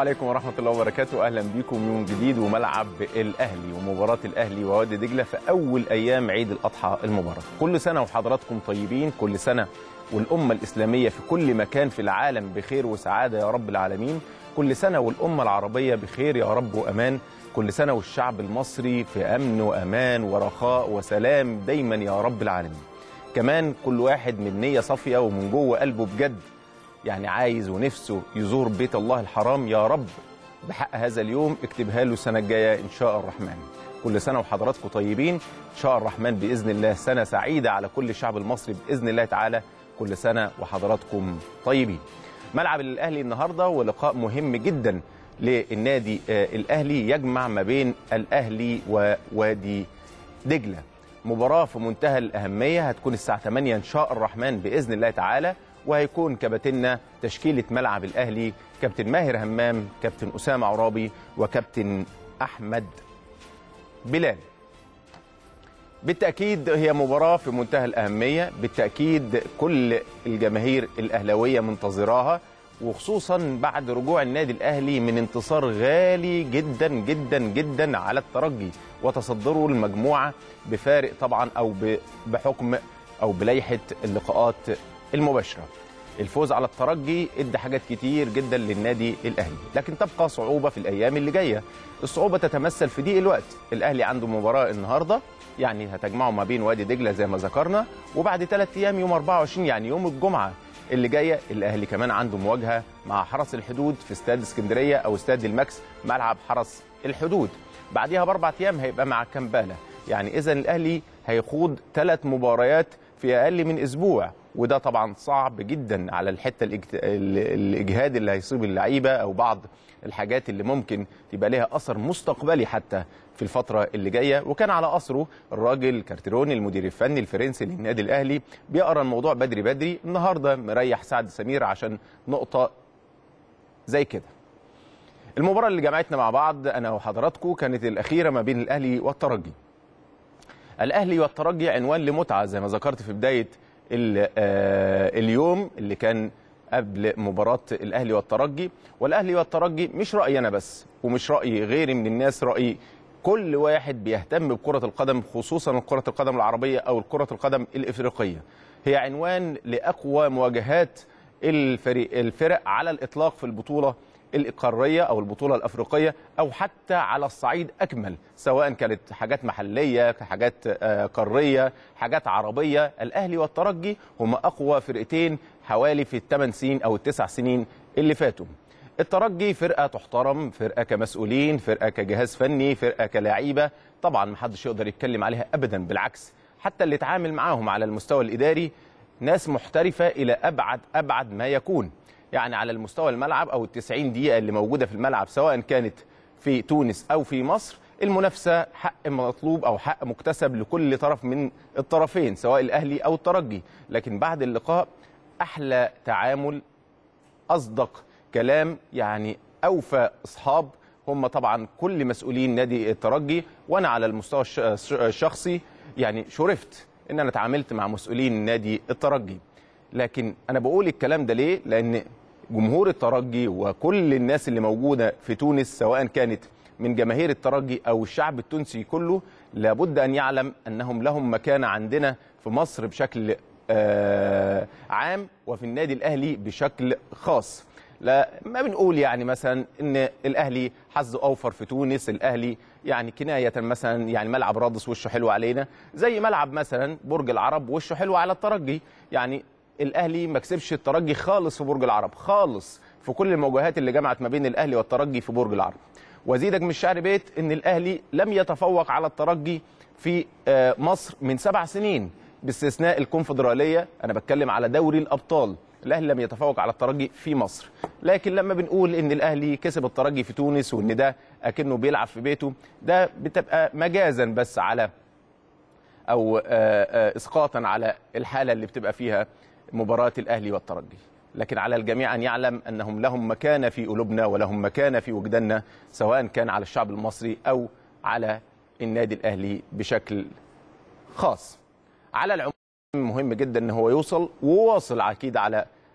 عليكم ورحمة الله وبركاته أهلا بكم يوم جديد وملعب الأهلي ومباراة الأهلي ووادي دجلة في أول أيام عيد الأضحى المبارك كل سنة وحضراتكم طيبين كل سنة والأمة الإسلامية في كل مكان في العالم بخير وسعادة يا رب العالمين كل سنة والأمة العربية بخير يا رب وأمان كل سنة والشعب المصري في أمن وأمان ورخاء وسلام دايما يا رب العالمين كمان كل واحد من نية صافية ومن جوه قلبه بجد يعني عايز ونفسه يزور بيت الله الحرام يا رب بحق هذا اليوم اكتبها له السنة الجاية إن شاء الرحمن كل سنة وحضراتكم طيبين إن شاء الرحمن بإذن الله سنة سعيدة على كل الشعب المصري بإذن الله تعالى كل سنة وحضراتكم طيبين ملعب الأهلي النهاردة ولقاء مهم جدا للنادي آه، الأهلي يجمع ما بين الأهلي ووادي دجلة مباراة في منتهى الأهمية هتكون الساعة 8 إن شاء الرحمن بإذن الله تعالى وهيكون كباتننا تشكيلة ملعب الأهلي كابتن ماهر همام كابتن أسامة عرابي وكابتن أحمد بلال بالتأكيد هي مباراة في منتهى الأهمية بالتأكيد كل الجماهير الأهلاوية منتظراها وخصوصا بعد رجوع النادي الأهلي من انتصار غالي جدا جدا جدا على الترجي وتصدره المجموعة بفارق طبعا أو ب- بحكم أو بلائحة اللقاءات المباشرة الفوز على الترجي ادى حاجات كتير جدا للنادي الاهلي لكن تبقى صعوبه في الايام اللي جايه الصعوبه تتمثل في ضيق الوقت الاهلي عنده مباراه النهارده يعني هتجمعه ما بين وادي دجله زي ما ذكرنا وبعد ثلاث ايام يوم 24 يعني يوم الجمعه اللي جايه الاهلي كمان عنده مواجهه مع حرس الحدود في استاد اسكندريه او استاد الماكس ملعب حرس الحدود بعديها باربع ايام هيبقى مع كامبالا يعني اذا الاهلي هيخوض ثلاث مباريات في اقل من اسبوع وده طبعا صعب جدا على الحته الإجت... ال- الاجهاد اللي هيصيب اللعيبه او بعض الحاجات اللي ممكن تبقى لها اثر مستقبلي حتى في الفتره اللي جايه وكان على اثره الراجل كارتيروني المدير الفني الفرنسي للنادي الاهلي بيقرا الموضوع بدري بدري النهارده مريح سعد سمير عشان نقطه زي كده المباراه اللي جمعتنا مع بعض انا وحضراتكم كانت الاخيره ما بين الاهلي والترجي الاهلي والترجي عنوان لمتعه زي ما ذكرت في بدايه ال- آه، اليوم اللي كان قبل مباراه الاهلي والترجي والاهلي والترجي مش رايي انا بس ومش راي غيري من الناس راي كل واحد بيهتم بكره القدم خصوصا كره القدم العربيه او كره القدم الافريقيه هي عنوان لاقوى مواجهات الفريق الفرق على الاطلاق في البطوله القاريه او البطوله الافريقيه او حتى على الصعيد اكمل سواء كانت حاجات محليه حاجات آه، قاريه حاجات عربيه الاهلي والترجي هما اقوى فرقتين حوالي في الثمان سنين او التسع سنين اللي فاتوا الترجي فرقه تحترم فرقه كمسؤولين فرقه كجهاز فني فرقه كلاعيبه طبعا محدش يقدر يتكلم عليها ابدا بالعكس حتى اللي اتعامل معاهم على المستوى الاداري ناس محترفه الى ابعد ابعد ما يكون يعني على المستوى الملعب او التسعين دقيقه اللي موجوده في الملعب سواء كانت في تونس او في مصر المنافسه حق مطلوب او حق مكتسب لكل طرف من الطرفين سواء الاهلي او الترجي لكن بعد اللقاء احلى تعامل اصدق كلام يعني اوفى اصحاب هم طبعا كل مسؤولين نادي الترجي وانا على المستوى الش- الش- الشخصي يعني شرفت ان انا اتعاملت مع مسؤولين نادي الترجي لكن انا بقول الكلام ده ليه لان جمهور الترجي وكل الناس اللي موجوده في تونس سواء كانت من جماهير الترجي او الشعب التونسي كله لابد ان يعلم انهم لهم مكانه عندنا في مصر بشكل آه، عام وفي النادي الاهلي بشكل خاص لا ما بنقول يعني مثلا ان الاهلي حظه اوفر في تونس الاهلي يعني كنايه مثلا يعني ملعب رادس وشه حلو علينا زي ملعب مثلا برج العرب وشه حلو على الترجي يعني الاهلي ما كسبش الترجي خالص في برج العرب خالص في كل المواجهات اللي جمعت ما بين الاهلي والترجي في برج العرب وزيدك من الشعر بيت ان الاهلي لم يتفوق على الترجي في آه، مصر من سبع سنين باستثناء الكونفدراليه انا بتكلم على دوري الابطال الاهلي لم يتفوق على الترجي في مصر لكن لما بنقول ان الاهلي كسب الترجي في تونس وان ده اكنه بيلعب في بيته ده بتبقى مجازا بس على او آه، آه، اسقاطا على الحاله اللي بتبقى فيها مباراه الاهلي والترجي لكن على الجميع ان يعلم انهم لهم مكانه في قلوبنا ولهم مكانه في وجداننا سواء كان على الشعب المصري او على النادي الاهلي بشكل خاص على العموم مهم جدا ان هو يوصل وواصل اكيد على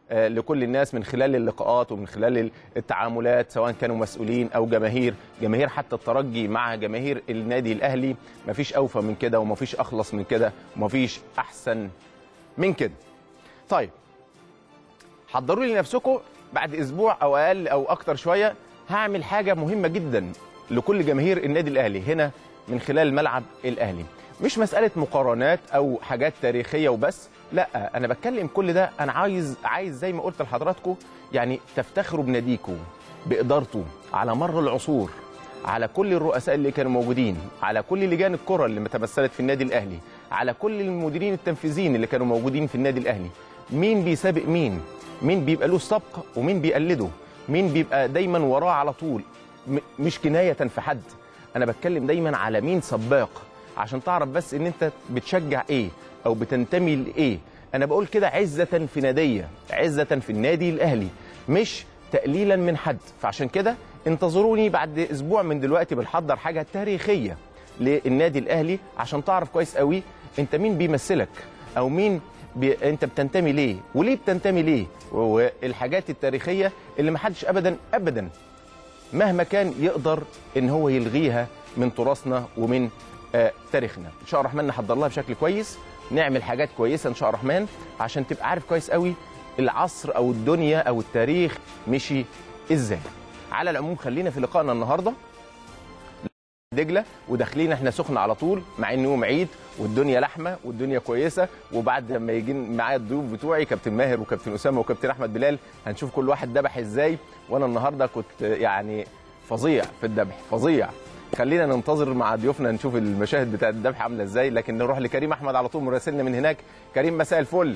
آه، لكل الناس من خلال اللقاءات ومن خلال التعاملات سواء كانوا مسؤولين او جماهير جماهير حتى الترجي مع جماهير النادي الاهلي مفيش اوفى من كده ومفيش اخلص من كده ومفيش احسن من كده طيب حضروا لي نفسكم بعد اسبوع او اقل او اكتر شويه هعمل حاجه مهمه جدا لكل جماهير النادي الاهلي هنا من خلال ملعب الاهلي مش مساله مقارنات او حاجات تاريخيه وبس لا انا بتكلم كل ده انا عايز عايز زي ما قلت لحضراتكم يعني تفتخروا بناديكم بادارته على مر العصور على كل الرؤساء اللي كانوا موجودين على كل لجان الكره اللي تمثلت في النادي الاهلي على كل المديرين التنفيذيين اللي كانوا موجودين في النادي الاهلي مين بيسابق مين مين بيبقى له سبق ومين بيقلده مين بيبقى دايما وراه على طول م- مش كنايه في حد انا بتكلم دايما على مين سباق عشان تعرف بس ان انت بتشجع ايه او بتنتمي لايه انا بقول كده عزه في ناديه عزه في النادي الاهلي مش تقليلا من حد فعشان كده انتظروني بعد اسبوع من دلوقتي بنحضر حاجه تاريخيه للنادي الاهلي عشان تعرف كويس قوي انت مين بيمثلك او مين بي... انت بتنتمي ليه وليه بتنتمي ليه والحاجات التاريخيه اللي محدش ابدا ابدا مهما كان يقدر ان هو يلغيها من تراثنا ومن آه تاريخنا ان شاء الله الرحمن نحضر لها بشكل كويس نعمل حاجات كويسه ان شاء الله الرحمن عشان تبقى عارف كويس قوي العصر او الدنيا او التاريخ مشي ازاي على العموم خلينا في لقائنا النهارده دجله وداخلين احنا سخن على طول مع ان يوم عيد والدنيا لحمه والدنيا كويسه وبعد ما يجي معايا الضيوف بتوعي كابتن ماهر وكابتن اسامه وكابتن احمد بلال هنشوف كل واحد ذبح ازاي وانا النهارده كنت يعني فظيع في الذبح فظيع خلينا ننتظر مع ضيوفنا نشوف المشاهد بتاعت الذبح عامله ازاي لكن نروح لكريم احمد على طول مراسلنا من هناك كريم مساء الفل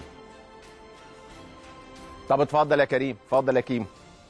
طب اتفضل يا كريم اتفضل يا كيمو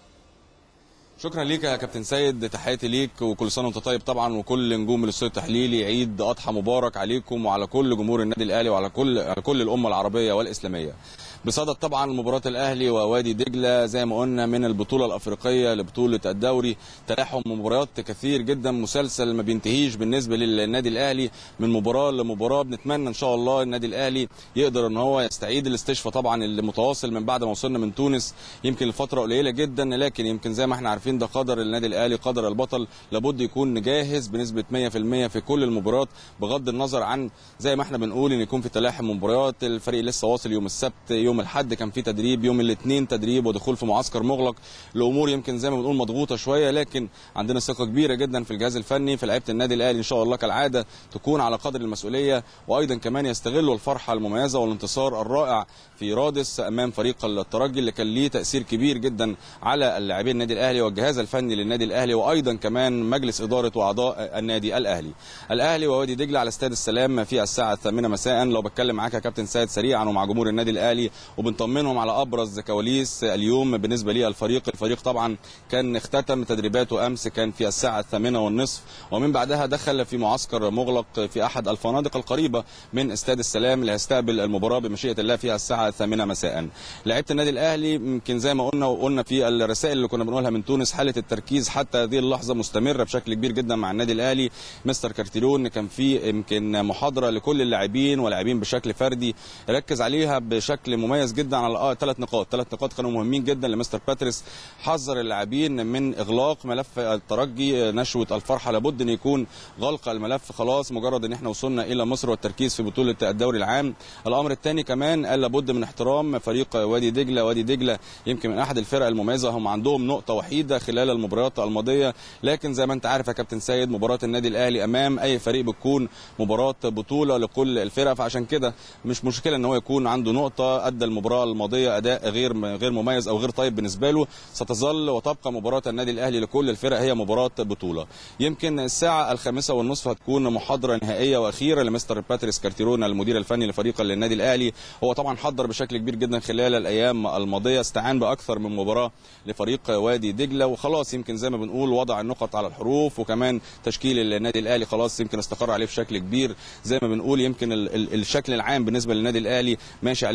شكرا ليك يا كابتن سيد تحياتي ليك وكل سنه وانت طيب طبعا وكل نجوم الاستوديو التحليلي عيد اضحى مبارك عليكم وعلى كل جمهور النادي الاهلي وعلى كل على كل الامه العربيه والاسلاميه بصدد طبعا مباراه الاهلي ووادي دجله زي ما قلنا من البطوله الافريقيه لبطوله الدوري تلاحم مباريات كثير جدا مسلسل ما بينتهيش بالنسبه للنادي الاهلي من مباراه لمباراه بنتمنى ان شاء الله النادي الاهلي يقدر ان هو يستعيد الاستشفاء طبعا المتواصل من بعد ما وصلنا من تونس يمكن الفتره قليله جدا لكن يمكن زي ما احنا عارفين ده قدر النادي الاهلي قدر البطل لابد يكون جاهز بنسبه 100% في كل المباريات بغض النظر عن زي ما احنا بنقول ان يكون في تلاحم مباريات الفريق لسه واصل يوم السبت يوم الاحد كان في تدريب يوم الاثنين تدريب ودخول في معسكر مغلق الامور يمكن زي ما بنقول مضغوطه شويه لكن عندنا ثقه كبيره جدا في الجهاز الفني في لعيبه النادي الاهلي ان شاء الله كالعاده تكون على قدر المسؤوليه وايضا كمان يستغلوا الفرحه المميزه والانتصار الرائع في رادس امام فريق الترجي اللي كان ليه تاثير كبير جدا على اللاعبين النادي الاهلي والجهاز الفني للنادي الاهلي وايضا كمان مجلس اداره واعضاء النادي الاهلي الاهلي ووادي دجله على استاد السلام في الساعه الثامنه مساء لو بتكلم معاك يا كابتن سيد سريعا ومع جمهور النادي الاهلي وبنطمنهم على ابرز كواليس اليوم بالنسبه لي الفريق الفريق طبعا كان اختتم تدريباته امس كان في الساعه الثامنه والنصف ومن بعدها دخل في معسكر مغلق في احد الفنادق القريبه من استاد السلام اللي هيستقبل المباراه بمشيئه الله في الساعه الثامنه مساء لعيبه النادي الاهلي يمكن زي ما قلنا وقلنا في الرسائل اللي كنا بنقولها من تونس حاله التركيز حتى هذه اللحظه مستمره بشكل كبير جدا مع النادي الاهلي مستر كارتيرون كان في يمكن محاضره لكل اللاعبين ولاعبين بشكل فردي ركز عليها بشكل مميز جدا على ثلاث نقاط ثلاث نقاط كانوا مهمين جدا لمستر باتريس حذر اللاعبين من اغلاق ملف الترجي نشوه الفرحه لابد ان يكون غلق الملف خلاص مجرد ان احنا وصلنا الى مصر والتركيز في بطوله الدوري العام الامر الثاني كمان قال لابد من احترام فريق وادي دجله وادي دجله يمكن من احد الفرق المميزه هم عندهم نقطه وحيده خلال المباريات الماضيه لكن زي ما انت عارف يا كابتن سيد مباراه النادي الاهلي امام اي فريق بتكون مباراه بطوله لكل الفرق فعشان كده مش مشكله ان هو يكون عنده نقطه ادى المباراه الماضيه اداء غير غير مميز او غير طيب بالنسبه له ستظل وتبقى مباراه النادي الاهلي لكل الفرق هي مباراه بطوله يمكن الساعه الخامسه والنصف هتكون محاضره نهائيه واخيره لمستر باتريس كارتيرونا المدير الفني لفريق النادي الاهلي هو طبعا حضر بشكل كبير جدا خلال الايام الماضيه استعان باكثر من مباراه لفريق وادي دجله وخلاص يمكن زي ما بنقول وضع النقط على الحروف وكمان تشكيل النادي الاهلي خلاص يمكن استقر عليه بشكل كبير زي ما بنقول يمكن ال ال الشكل العام بالنسبه للنادي الاهلي ماشي عليه مستر باتريس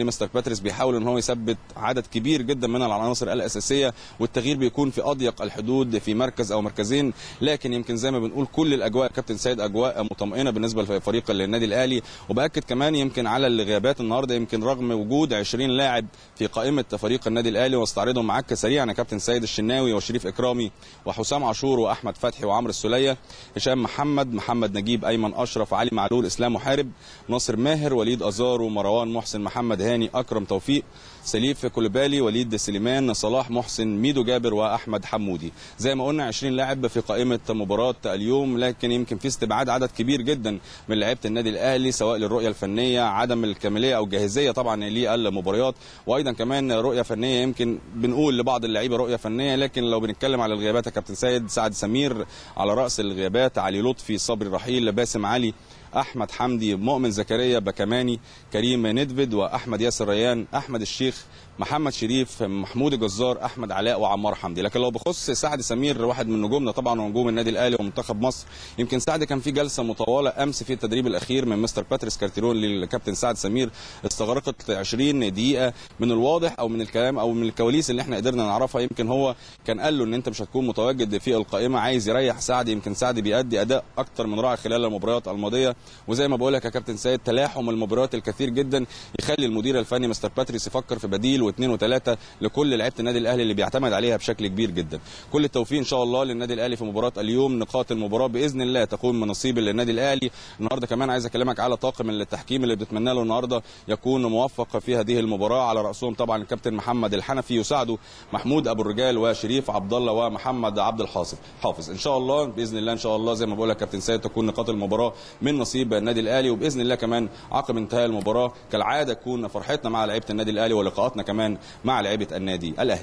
باتريس بيحاول ان هو يثبت عدد كبير جدا من العناصر الاساسيه والتغيير بيكون في اضيق الحدود في مركز او مركزين لكن يمكن زي ما بنقول كل الاجواء كابتن سيد اجواء مطمئنه بالنسبه لفريق النادي الاهلي وباكد كمان يمكن على الغيابات النهارده يمكن رغم وجود 20 لاعب في قائمه فريق النادي الاهلي واستعرضهم معاك سريعا يا كابتن سيد الشناوي وشريف اكرامي وحسام عاشور واحمد فتحي وعمرو السوليه هشام محمد محمد نجيب ايمن اشرف علي معلول اسلام محارب ناصر ماهر وليد ازارو مروان محسن محمد هاني اكرم توفيق سليف كوليبالي وليد سليمان صلاح محسن ميدو جابر واحمد حمودي زي ما قلنا 20 لاعب في قائمه مباراه اليوم لكن يمكن في استبعاد عدد كبير جدا من لعيبه النادي الاهلي سواء للرؤيه الفنيه عدم الكامليه او الجاهزيه طبعا للمباريات وايضا كمان رؤيه فنيه يمكن بنقول لبعض اللعيبه رؤيه فنيه لكن لو بنتكلم على الغيابات يا كابتن سيد سعد سمير على راس الغيابات علي لطفي صبري رحيل باسم علي احمد حمدي مؤمن زكريا بكماني كريم ندفد واحمد ياسر ريان احمد الشيخ محمد شريف محمود الجزار احمد علاء وعمار حمدي لكن لو بخص سعد سمير واحد من نجومنا طبعا ونجوم النادي الاهلي ومنتخب مصر يمكن سعد كان في جلسه مطوله امس في التدريب الاخير من مستر باتريس كارتيرون للكابتن سعد سمير استغرقت 20 دقيقه من الواضح او من الكلام او من الكواليس اللي احنا قدرنا نعرفها يمكن هو كان قال له ان انت مش هتكون متواجد في القائمه عايز يريح سعد يمكن سعد بيأدي اداء اكتر من رائع خلال المباريات الماضيه وزي ما بقول لك يا كابتن سيد تلاحم المباريات الكثير جدا يخلي المدير الفني مستر باتريس يفكر في بديل واثنين وثلاثه لكل لعيبه النادي الاهلي اللي بيعتمد عليها بشكل كبير جدا كل التوفيق ان شاء الله للنادي الاهلي في مباراه اليوم نقاط المباراه باذن الله تكون من نصيب للنادي الاهلي النهارده كمان عايز اكلمك على طاقم التحكيم اللي بنتمنى له النهارده يكون موفق في هذه المباراه على راسهم طبعا الكابتن محمد الحنفي يساعده محمود ابو الرجال وشريف عبد الله ومحمد عبد الحافظ حافظ ان شاء الله باذن الله ان شاء الله زي ما بقول لك كابتن سيد تكون نقاط المباراه من نصيب النادي الاهلي وباذن الله كمان عقب انتهاء المباراه كالعاده تكون فرحتنا مع لعيبه النادي الاهلي ولقاءاتنا كمان مع لعيبه النادي الاهلي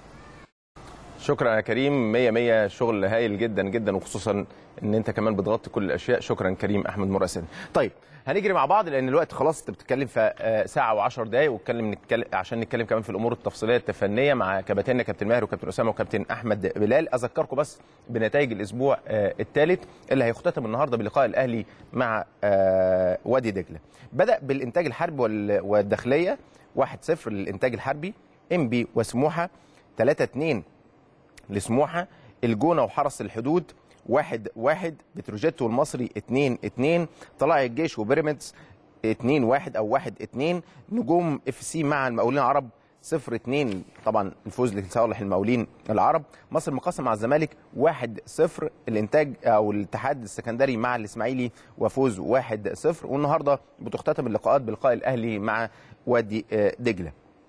شكرا يا كريم 100 100 شغل هايل جدا جدا وخصوصا ان انت كمان بتغطي كل الاشياء شكرا كريم احمد مراسل طيب هنجري مع بعض لان الوقت خلاص انت بتتكلم في آه، ساعه و10 دقائق واتكلم نتكلم عشان نتكلم كمان في الامور التفصيليه الفنيه مع كباتننا كابتن ماهر وكابتن اسامه وكابتن احمد بلال اذكركم بس بنتائج الاسبوع الثالث اللي هيختتم النهارده بلقاء الاهلي مع آه، وادي دجله بدا بالانتاج الحربي وال- والداخليه 1-0 للانتاج الحربي انبي وسموحه 3-2 لسموحه الجونه وحرس الحدود واحد واحد بتروجيت والمصري اتنين اتنين طلائع الجيش وبيراميدز اتنين واحد او واحد اتنين نجوم اف سي مع المقاولين العرب صفر اتنين طبعا الفوز لصالح المقاولين العرب مصر المقاصة مع الزمالك واحد صفر الانتاج او الاتحاد السكندري مع الاسماعيلي وفوز واحد صفر والنهارده بتختتم اللقاءات بلقاء الاهلي مع وادي آه، دجله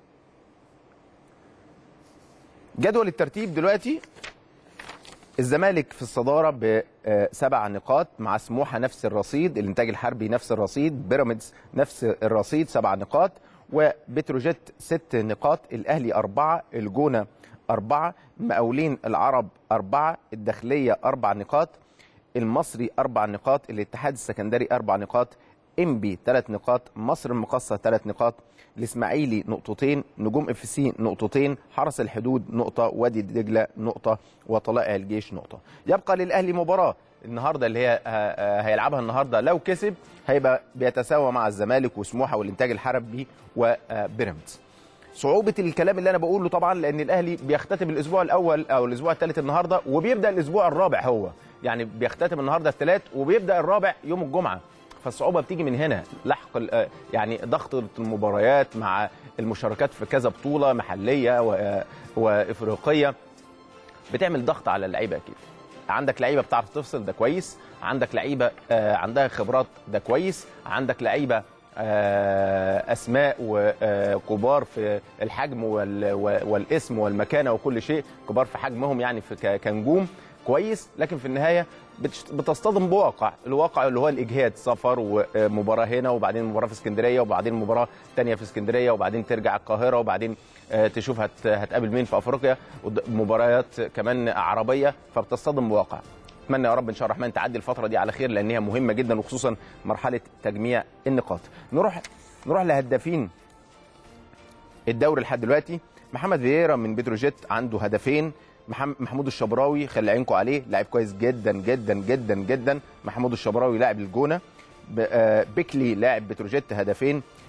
جدول الترتيب دلوقتي الزمالك في الصداره بسبع نقاط مع سموحه نفس الرصيد الانتاج الحربي نفس الرصيد بيراميدز نفس الرصيد سبع نقاط وبتروجيت ست نقاط الاهلي اربعه الجونه اربعه مقاولين العرب اربعه الداخليه اربع نقاط المصري اربع نقاط الاتحاد السكندري اربع نقاط انبي ثلاث نقاط مصر المقاصه ثلاث نقاط الاسماعيلي نقطتين نجوم اف سي نقطتين حرس الحدود نقطه وادي دجله نقطه وطلائع الجيش نقطه يبقى للاهلي مباراه النهارده اللي هي ه- هيلعبها النهارده لو كسب هيبقى بيتساوى مع الزمالك وسموحه والانتاج الحربي وبيراميدز صعوبة الكلام اللي أنا بقوله طبعا لأن الأهلي بيختتم الأسبوع الأول أو الأسبوع الثالث النهاردة وبيبدأ الأسبوع الرابع هو يعني بيختتم النهاردة الثلاث وبيبدأ الرابع يوم الجمعة فالصعوبة بتيجي من هنا لحق ال- آه، يعني ضغط المباريات مع المشاركات في كذا بطولة محلية و- وإفريقية بتعمل ضغط على اللعيبة أكيد عندك لعيبه بتعرف تفصل ده كويس عندك لعيبه آه، عندها خبرات ده كويس عندك لعيبه آه، اسماء وكبار في الحجم وال- والاسم والمكانه وكل شيء كبار في حجمهم يعني في ك- كنجوم كويس لكن في النهايه بتش- بتصطدم بواقع الواقع اللي هو الاجهاد سفر ومباراه هنا وبعدين مباراه في اسكندريه وبعدين مباراه تانية في اسكندريه وبعدين ترجع القاهره وبعدين آه، تشوف هت هتقابل مين في افريقيا ود- مباريات كمان عربيه فبتصطدم بواقع اتمنى يا رب ان شاء الله الرحمن تعدي الفتره دي على خير لان هي مهمه جدا وخصوصا مرحله تجميع النقاط نروح نروح لهدافين الدوري لحد دلوقتي محمد فييرا من بتروجيت عنده هدفين محم- محمود الشبراوي خلي عينكم عليه لاعب كويس جدا جدا جدا جدا محمود الشبراوي لاعب الجونه ب- آه، بيكلي لاعب بتروجيت هدفين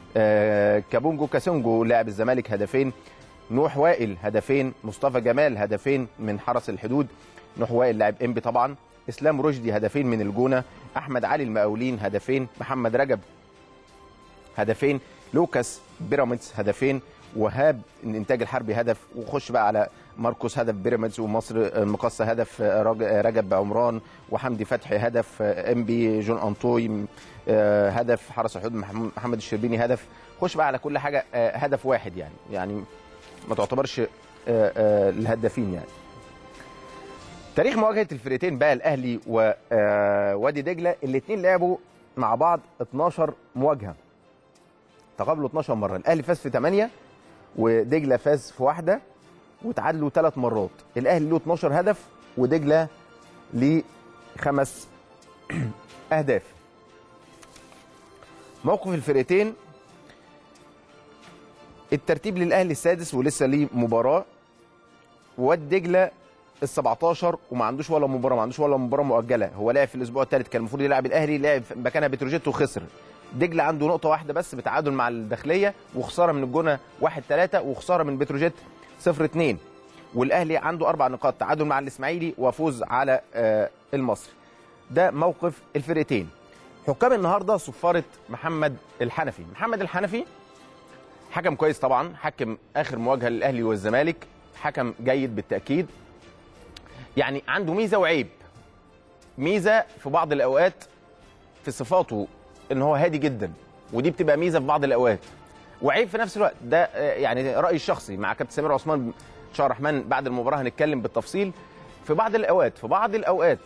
آه، كابونجو كاسونجو لاعب الزمالك هدفين نوح وائل هدفين مصطفى جمال هدفين من حرس الحدود نوح وائل لاعب انبي طبعا اسلام رشدي هدفين من الجونه احمد علي المقاولين هدفين محمد رجب هدفين لوكاس بيراميدز هدفين وهاب الانتاج الحربي هدف وخش بقى على ماركوس هدف بيراميدز ومصر المقصه هدف رج- رجب عمران وحمدي فتحي هدف ام بي جون انطوي آه، هدف حرس الحدود محم- محمد الشربيني هدف خش بقى على كل حاجه آه، هدف واحد يعني يعني ما تعتبرش آه، آه، الهدافين يعني تاريخ مواجهه الفرقتين بقى الاهلي ووادي دجله الاثنين لعبوا مع بعض 12 مواجهه تقابلوا 12 مره الاهلي فاز في 8 ودجله فاز في واحده وتعادلوا ثلاث مرات الاهلي له 12 هدف ودجله ليه خمس اهداف موقف الفرقتين الترتيب للاهلي السادس ولسه ليه مباراه وواد دجله ال 17 وما عندوش ولا مباراه ما عندوش ولا مباراه مؤجله هو لعب في الاسبوع الثالث كان المفروض يلعب الاهلي لعب مكانها بتروجيت وخسر دجله عنده نقطه واحده بس بتعادل مع الداخليه وخساره من الجونه 1 3 وخساره من بتروجيت 0 2 والاهلي عنده اربع نقاط تعادل مع الاسماعيلي وفوز على آه، المصري ده موقف الفرقتين حكام النهارده صفاره محمد الحنفي محمد الحنفي حكم كويس طبعا حكم اخر مواجهه للاهلي والزمالك حكم جيد بالتاكيد يعني عنده ميزه وعيب ميزه في بعض الاوقات في صفاته ان هو هادي جدا ودي بتبقى ميزه في بعض الاوقات وعيب في نفس الوقت ده آه، يعني رايي الشخصي مع كابتن سمير عثمان ان شاء الله الرحمن بعد المباراه هنتكلم بالتفصيل في بعض الاوقات في بعض الاوقات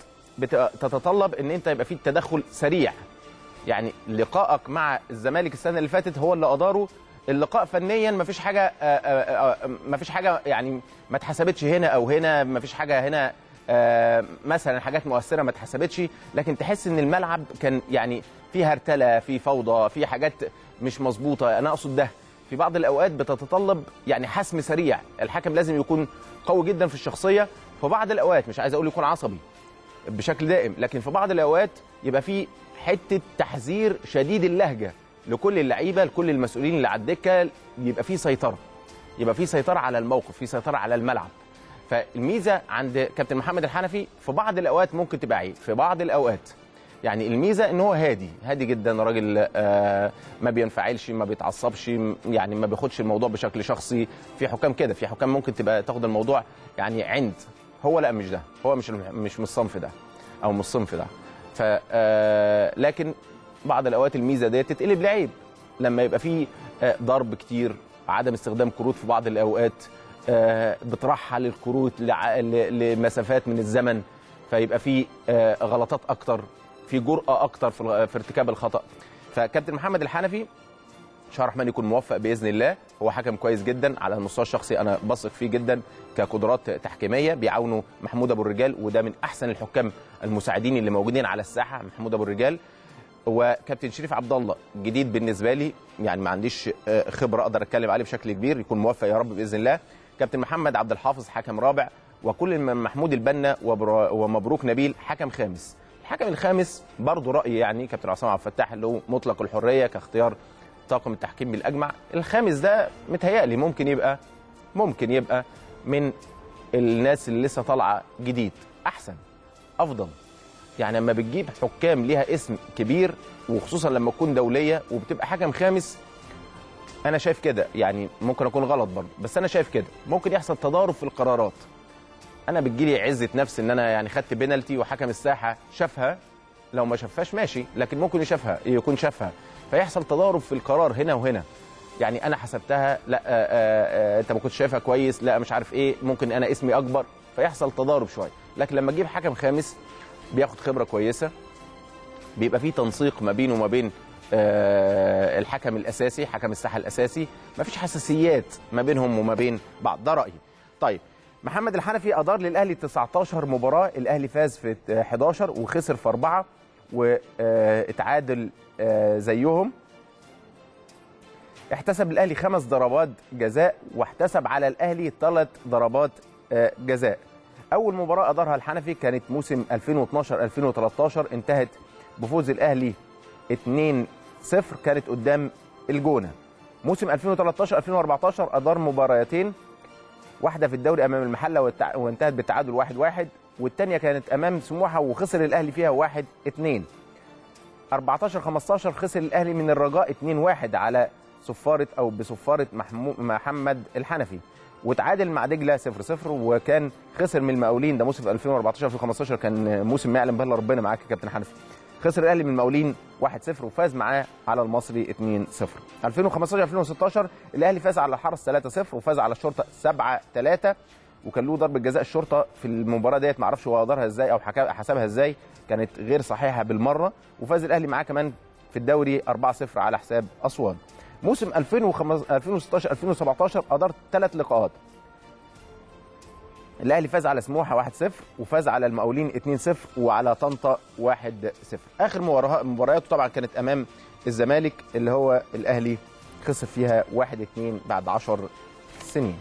بتتطلب ان انت يبقى في تدخل سريع يعني لقائك مع الزمالك السنه اللي فاتت هو اللي اداره اللقاء فنيا مفيش حاجه آه، آه، آه، مفيش حاجه يعني ما اتحسبتش هنا او هنا مفيش حاجه هنا آه، مثلا حاجات مؤثره ما اتحسبتش لكن تحس ان الملعب كان يعني في هرتله في فوضى في حاجات مش مظبوطه انا اقصد ده في بعض الاوقات بتتطلب يعني حسم سريع الحكم لازم يكون قوي جدا في الشخصيه في بعض الاوقات مش عايز اقول يكون عصبي بشكل دائم لكن في بعض الاوقات يبقى في حته تحذير شديد اللهجه لكل اللعيبه لكل المسؤولين اللي على الدكه يبقى في سيطره يبقى في سيطره على الموقف في سيطره على الملعب فالميزه عند كابتن محمد الحنفي في بعض الاوقات ممكن تبقى عيب في بعض الاوقات يعني الميزه ان هو هادي هادي جدا راجل آه ما بينفعلش ما بيتعصبش م- يعني ما بياخدش الموضوع بشكل شخصي في حكام كده في حكام ممكن تبقى تاخد الموضوع يعني عند هو لا مش ده هو مش الم- مش من الصنف ده او من الصنف ده ف آه لكن بعض الاوقات الميزه ديت تتقلب لعيب لما يبقى في آه، ضرب كتير عدم استخدام كروت في بعض الاوقات آه، بترحل الكروت لع- ل- لمسافات من الزمن فيبقى في آه، غلطات اكتر في جرأه اكتر في الغ- في ارتكاب الخطا فكابتن محمد الحنفي ان شاء الله الرحمن يكون موفق باذن الله هو حكم كويس جدا على المستوى الشخصي انا بثق فيه جدا كقدرات تحكيميه بيعاونوا محمود ابو الرجال وده من احسن الحكام المساعدين اللي موجودين على الساحه محمود ابو الرجال وكابتن شريف عبد الله جديد بالنسبه لي يعني ما عنديش آه، خبره اقدر اتكلم عليه بشكل كبير يكون موفق يا رب باذن الله كابتن محمد عبد الحافظ حكم رابع وكل من محمود البنا وبرا- ومبروك نبيل حكم خامس الحكم الخامس برضه رايي يعني كابتن عصام عبد الفتاح اللي هو مطلق الحريه كاختيار طاقم التحكيم بالاجمع الخامس ده متهيألي ممكن يبقى ممكن يبقى من الناس اللي لسه طالعه جديد احسن افضل يعني لما بتجيب حكام ليها اسم كبير وخصوصا لما تكون دوليه وبتبقى حكم خامس انا شايف كده يعني ممكن اكون غلط برضه بس انا شايف كده ممكن يحصل تضارب في القرارات انا بتجيلي عزه نفس ان انا يعني خدت بينالتي وحكم الساحه شافها لو ما شافهاش ماشي لكن ممكن يشافها يكون شافها فيحصل تضارب في القرار هنا وهنا يعني انا حسبتها لا آآ آآ انت ما كنتش شايفها كويس لا مش عارف ايه ممكن انا اسمي اكبر فيحصل تضارب شويه لكن لما تجيب حكم خامس بياخد خبره كويسه بيبقى في تنسيق ما بينه وما بين آه، الحكم الاساسي حكم الساحه الاساسي مفيش حساسيات ما بينهم وما بين بعض ده رايي طيب محمد الحنفي ادار للاهلي 19 مباراه الاهلي فاز في 11 وخسر في اربعه واتعادل زيهم احتسب الاهلي خمس ضربات جزاء واحتسب على الاهلي ثلاث ضربات آه، جزاء اول مباراه ادارها الحنفي كانت موسم 2012 2013 انتهت بفوز الاهلي 2-0 كانت قدام الجونه موسم 2013 2014 ادار مباراتين واحده في الدوري امام المحله والتع... وانتهت بالتعادل 1-1 واحد واحد والثانيه كانت امام سموحه وخسر الاهلي فيها 1 2 14 15 خسر الاهلي من الرجاء 2 1 على صفاره او بصفاره محمو... محمد الحنفي وتعادل مع دجله 0 0 وكان خسر من المقاولين ده موسم 2014 2015 كان موسم ما يعلم به الا ربنا معاك يا كابتن حنفي خسر الاهلي من المقاولين 1-0 وفاز معاه على المصري 2-0 2015 2016 الاهلي فاز على الحرس 3-0 وفاز على الشرطه 7-3 وكان له ضربه جزاء الشرطه في المباراه ديت ما اعرفش هو ادارها ازاي او حكا- حسبها ازاي كانت غير صحيحه بالمره وفاز الاهلي معاه كمان في الدوري 4-0 على حساب اسوان موسم 2015 2016 2017 ادار ثلاث لقاءات الاهلي فاز على سموحه 1-0 وفاز على المقاولين 2-0 وعلى طنطا 1-0 اخر مباراه- مبارياته طبعا كانت امام الزمالك اللي هو الاهلي خسر فيها 1-2 بعد 10 سنين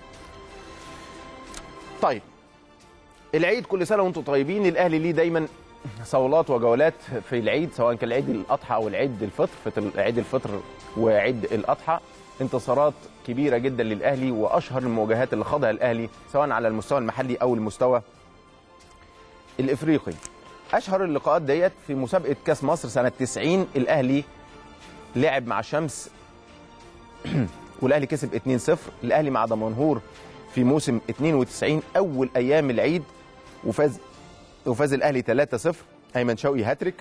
طيب العيد كل سنه وانتم طيبين الاهلي ليه دايما صولات وجولات في العيد سواء كان العيد الاضحى او العيد الفطر في عيد الفطر وعيد الاضحى انتصارات كبيره جدا للاهلي واشهر المواجهات اللي خاضها الاهلي سواء على المستوى المحلي او المستوى الافريقي اشهر اللقاءات ديت في مسابقه كاس مصر سنه 90 الاهلي لعب مع شمس والاهلي كسب 2-0 الاهلي مع دمنهور في موسم 92 اول ايام العيد وفاز وفاز الاهلي 3-0 ايمن شوقي هاتريك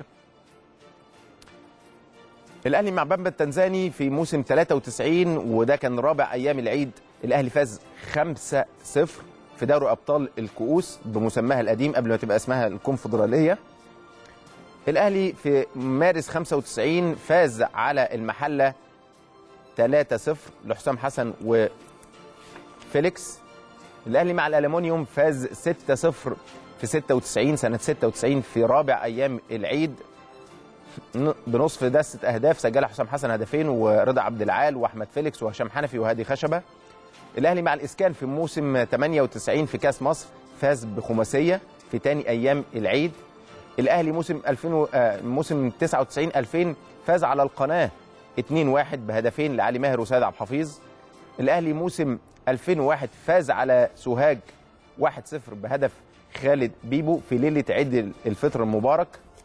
الاهلي مع بامبا التنزاني في موسم 93 وده كان رابع ايام العيد الاهلي فاز 5-0 في دوري ابطال الكؤوس بمسماها القديم قبل ما تبقى اسمها الكونفدراليه الاهلي في مارس 95 فاز على المحله 3-0 لحسام حسن وفيليكس الاهلي مع الالومنيوم فاز 6-0 في 96 سنه 96 في رابع ايام العيد بنصف دسه اهداف سجلها حسام حسن هدفين ورضا عبد العال واحمد فيليكس وهشام حنفي وهادي خشبه الاهلي مع الاسكان في موسم 98 في كاس مصر فاز بخماسيه في ثاني ايام العيد الاهلي موسم 2000 و... آه، موسم 99 2000 فاز على القناه 2-1 بهدفين لعلي ماهر وسيد عبد الحفيظ الاهلي موسم 2001 فاز على سوهاج 1-0 بهدف خالد بيبو في ليله عيد الفطر المبارك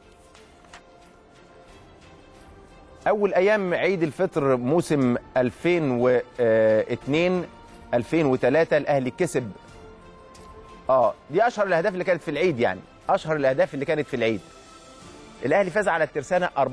اول ايام عيد الفطر موسم 2002 2003 الاهلي كسب اه دي اشهر الاهداف اللي كانت في العيد يعني اشهر الاهداف اللي كانت في العيد الاهلي فاز على الترسانه 4-0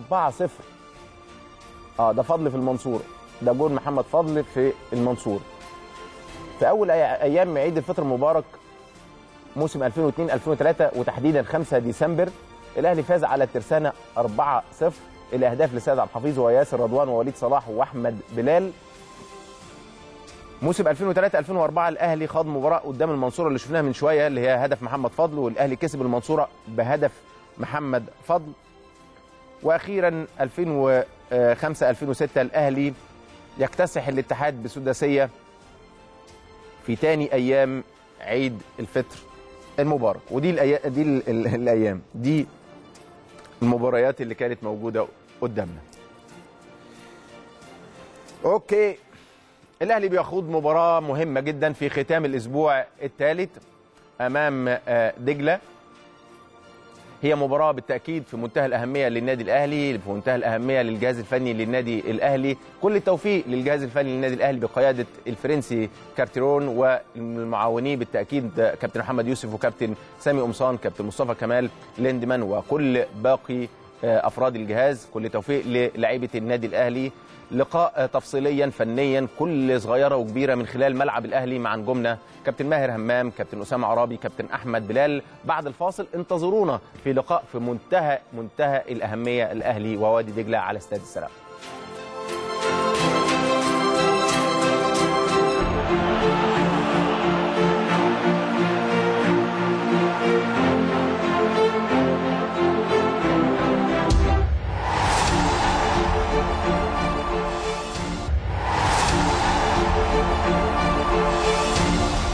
اه ده فضل في المنصوره ده جول محمد فضل في المنصوره في اول أي- ايام عيد الفطر المبارك موسم 2002 2003 وتحديدا 5 ديسمبر الاهلي فاز على الترسانه 4-0 الاهداف لسيد عبد الحفيظ وياسر رضوان ووليد صلاح واحمد بلال موسم 2003 2004 الاهلي خاض مباراه قدام المنصوره اللي شفناها من شويه اللي هي هدف محمد فضل والاهلي كسب المنصوره بهدف محمد فضل واخيرا 2005 2006 الاهلي يكتسح الاتحاد بسداسيه في تاني ايام عيد الفطر المبارك ودي الأي... دي ال... ال... الايام دي المباريات اللي كانت موجوده قدامنا اوكي الاهلي بيخوض مباراه مهمه جدا في ختام الاسبوع الثالث امام آه، دجله هي مباراه بالتاكيد في منتهى الاهميه للنادي الاهلي في منتهى الاهميه للجهاز الفني للنادي الاهلي كل التوفيق للجهاز الفني للنادي الاهلي بقياده الفرنسي كارتيرون والمعاونين بالتاكيد كابتن محمد يوسف وكابتن سامي قمصان كابتن مصطفى كمال ليندمان وكل باقي آه، افراد الجهاز كل توفيق للاعيبه النادي الاهلي لقاء آه، تفصيليا فنيا كل صغيره وكبيره من خلال ملعب الاهلي مع نجومنا كابتن ماهر همام كابتن اسامه عرابي كابتن احمد بلال بعد الفاصل انتظرونا في لقاء في منتهى منتهى الاهميه الاهلي ووادي دجله على استاد السلام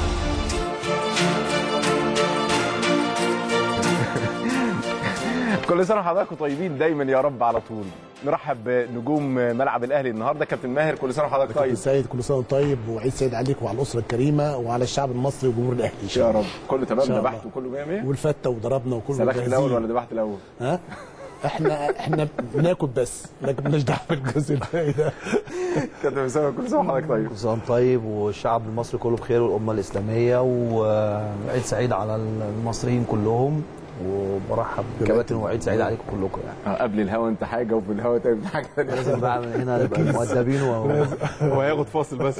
كل كل سنه وحضراتكم طيبين دايما يا رب على طول نرحب بنجوم ملعب الاهلي النهارده كابتن ماهر كل سنه وحضرتك كابتن طيب سيد كل سنه وانت طيب وعيد سعيد عليك وعلى الاسره الكريمه وعلى الشعب المصري وجمهور الاهلي ان شاء يا الله رب كله تمام إن شاء الله. ذبحت وكله 100 100 والفته وضربنا وكله سلخت جاهزين. الاول ولا ذبحت الاول ها احنا احنا بناكل بس لكن مالناش دعوه بالجزء الباقي ده كابتن اسامه كل سنه وحضرتك طيب كل سنه وأنت طيب والشعب المصري كله بخير والامه الاسلاميه وعيد سعيد على المصريين كلهم وبرحب بكباتن وعيد سعيد عليكم كلكم يعني آه، قبل الهوا انت حاجه وفي الهوا تاني حاجه ثانيه لازم بقى من هنا نبقى مؤدبين و- هو هياخد فاصل بس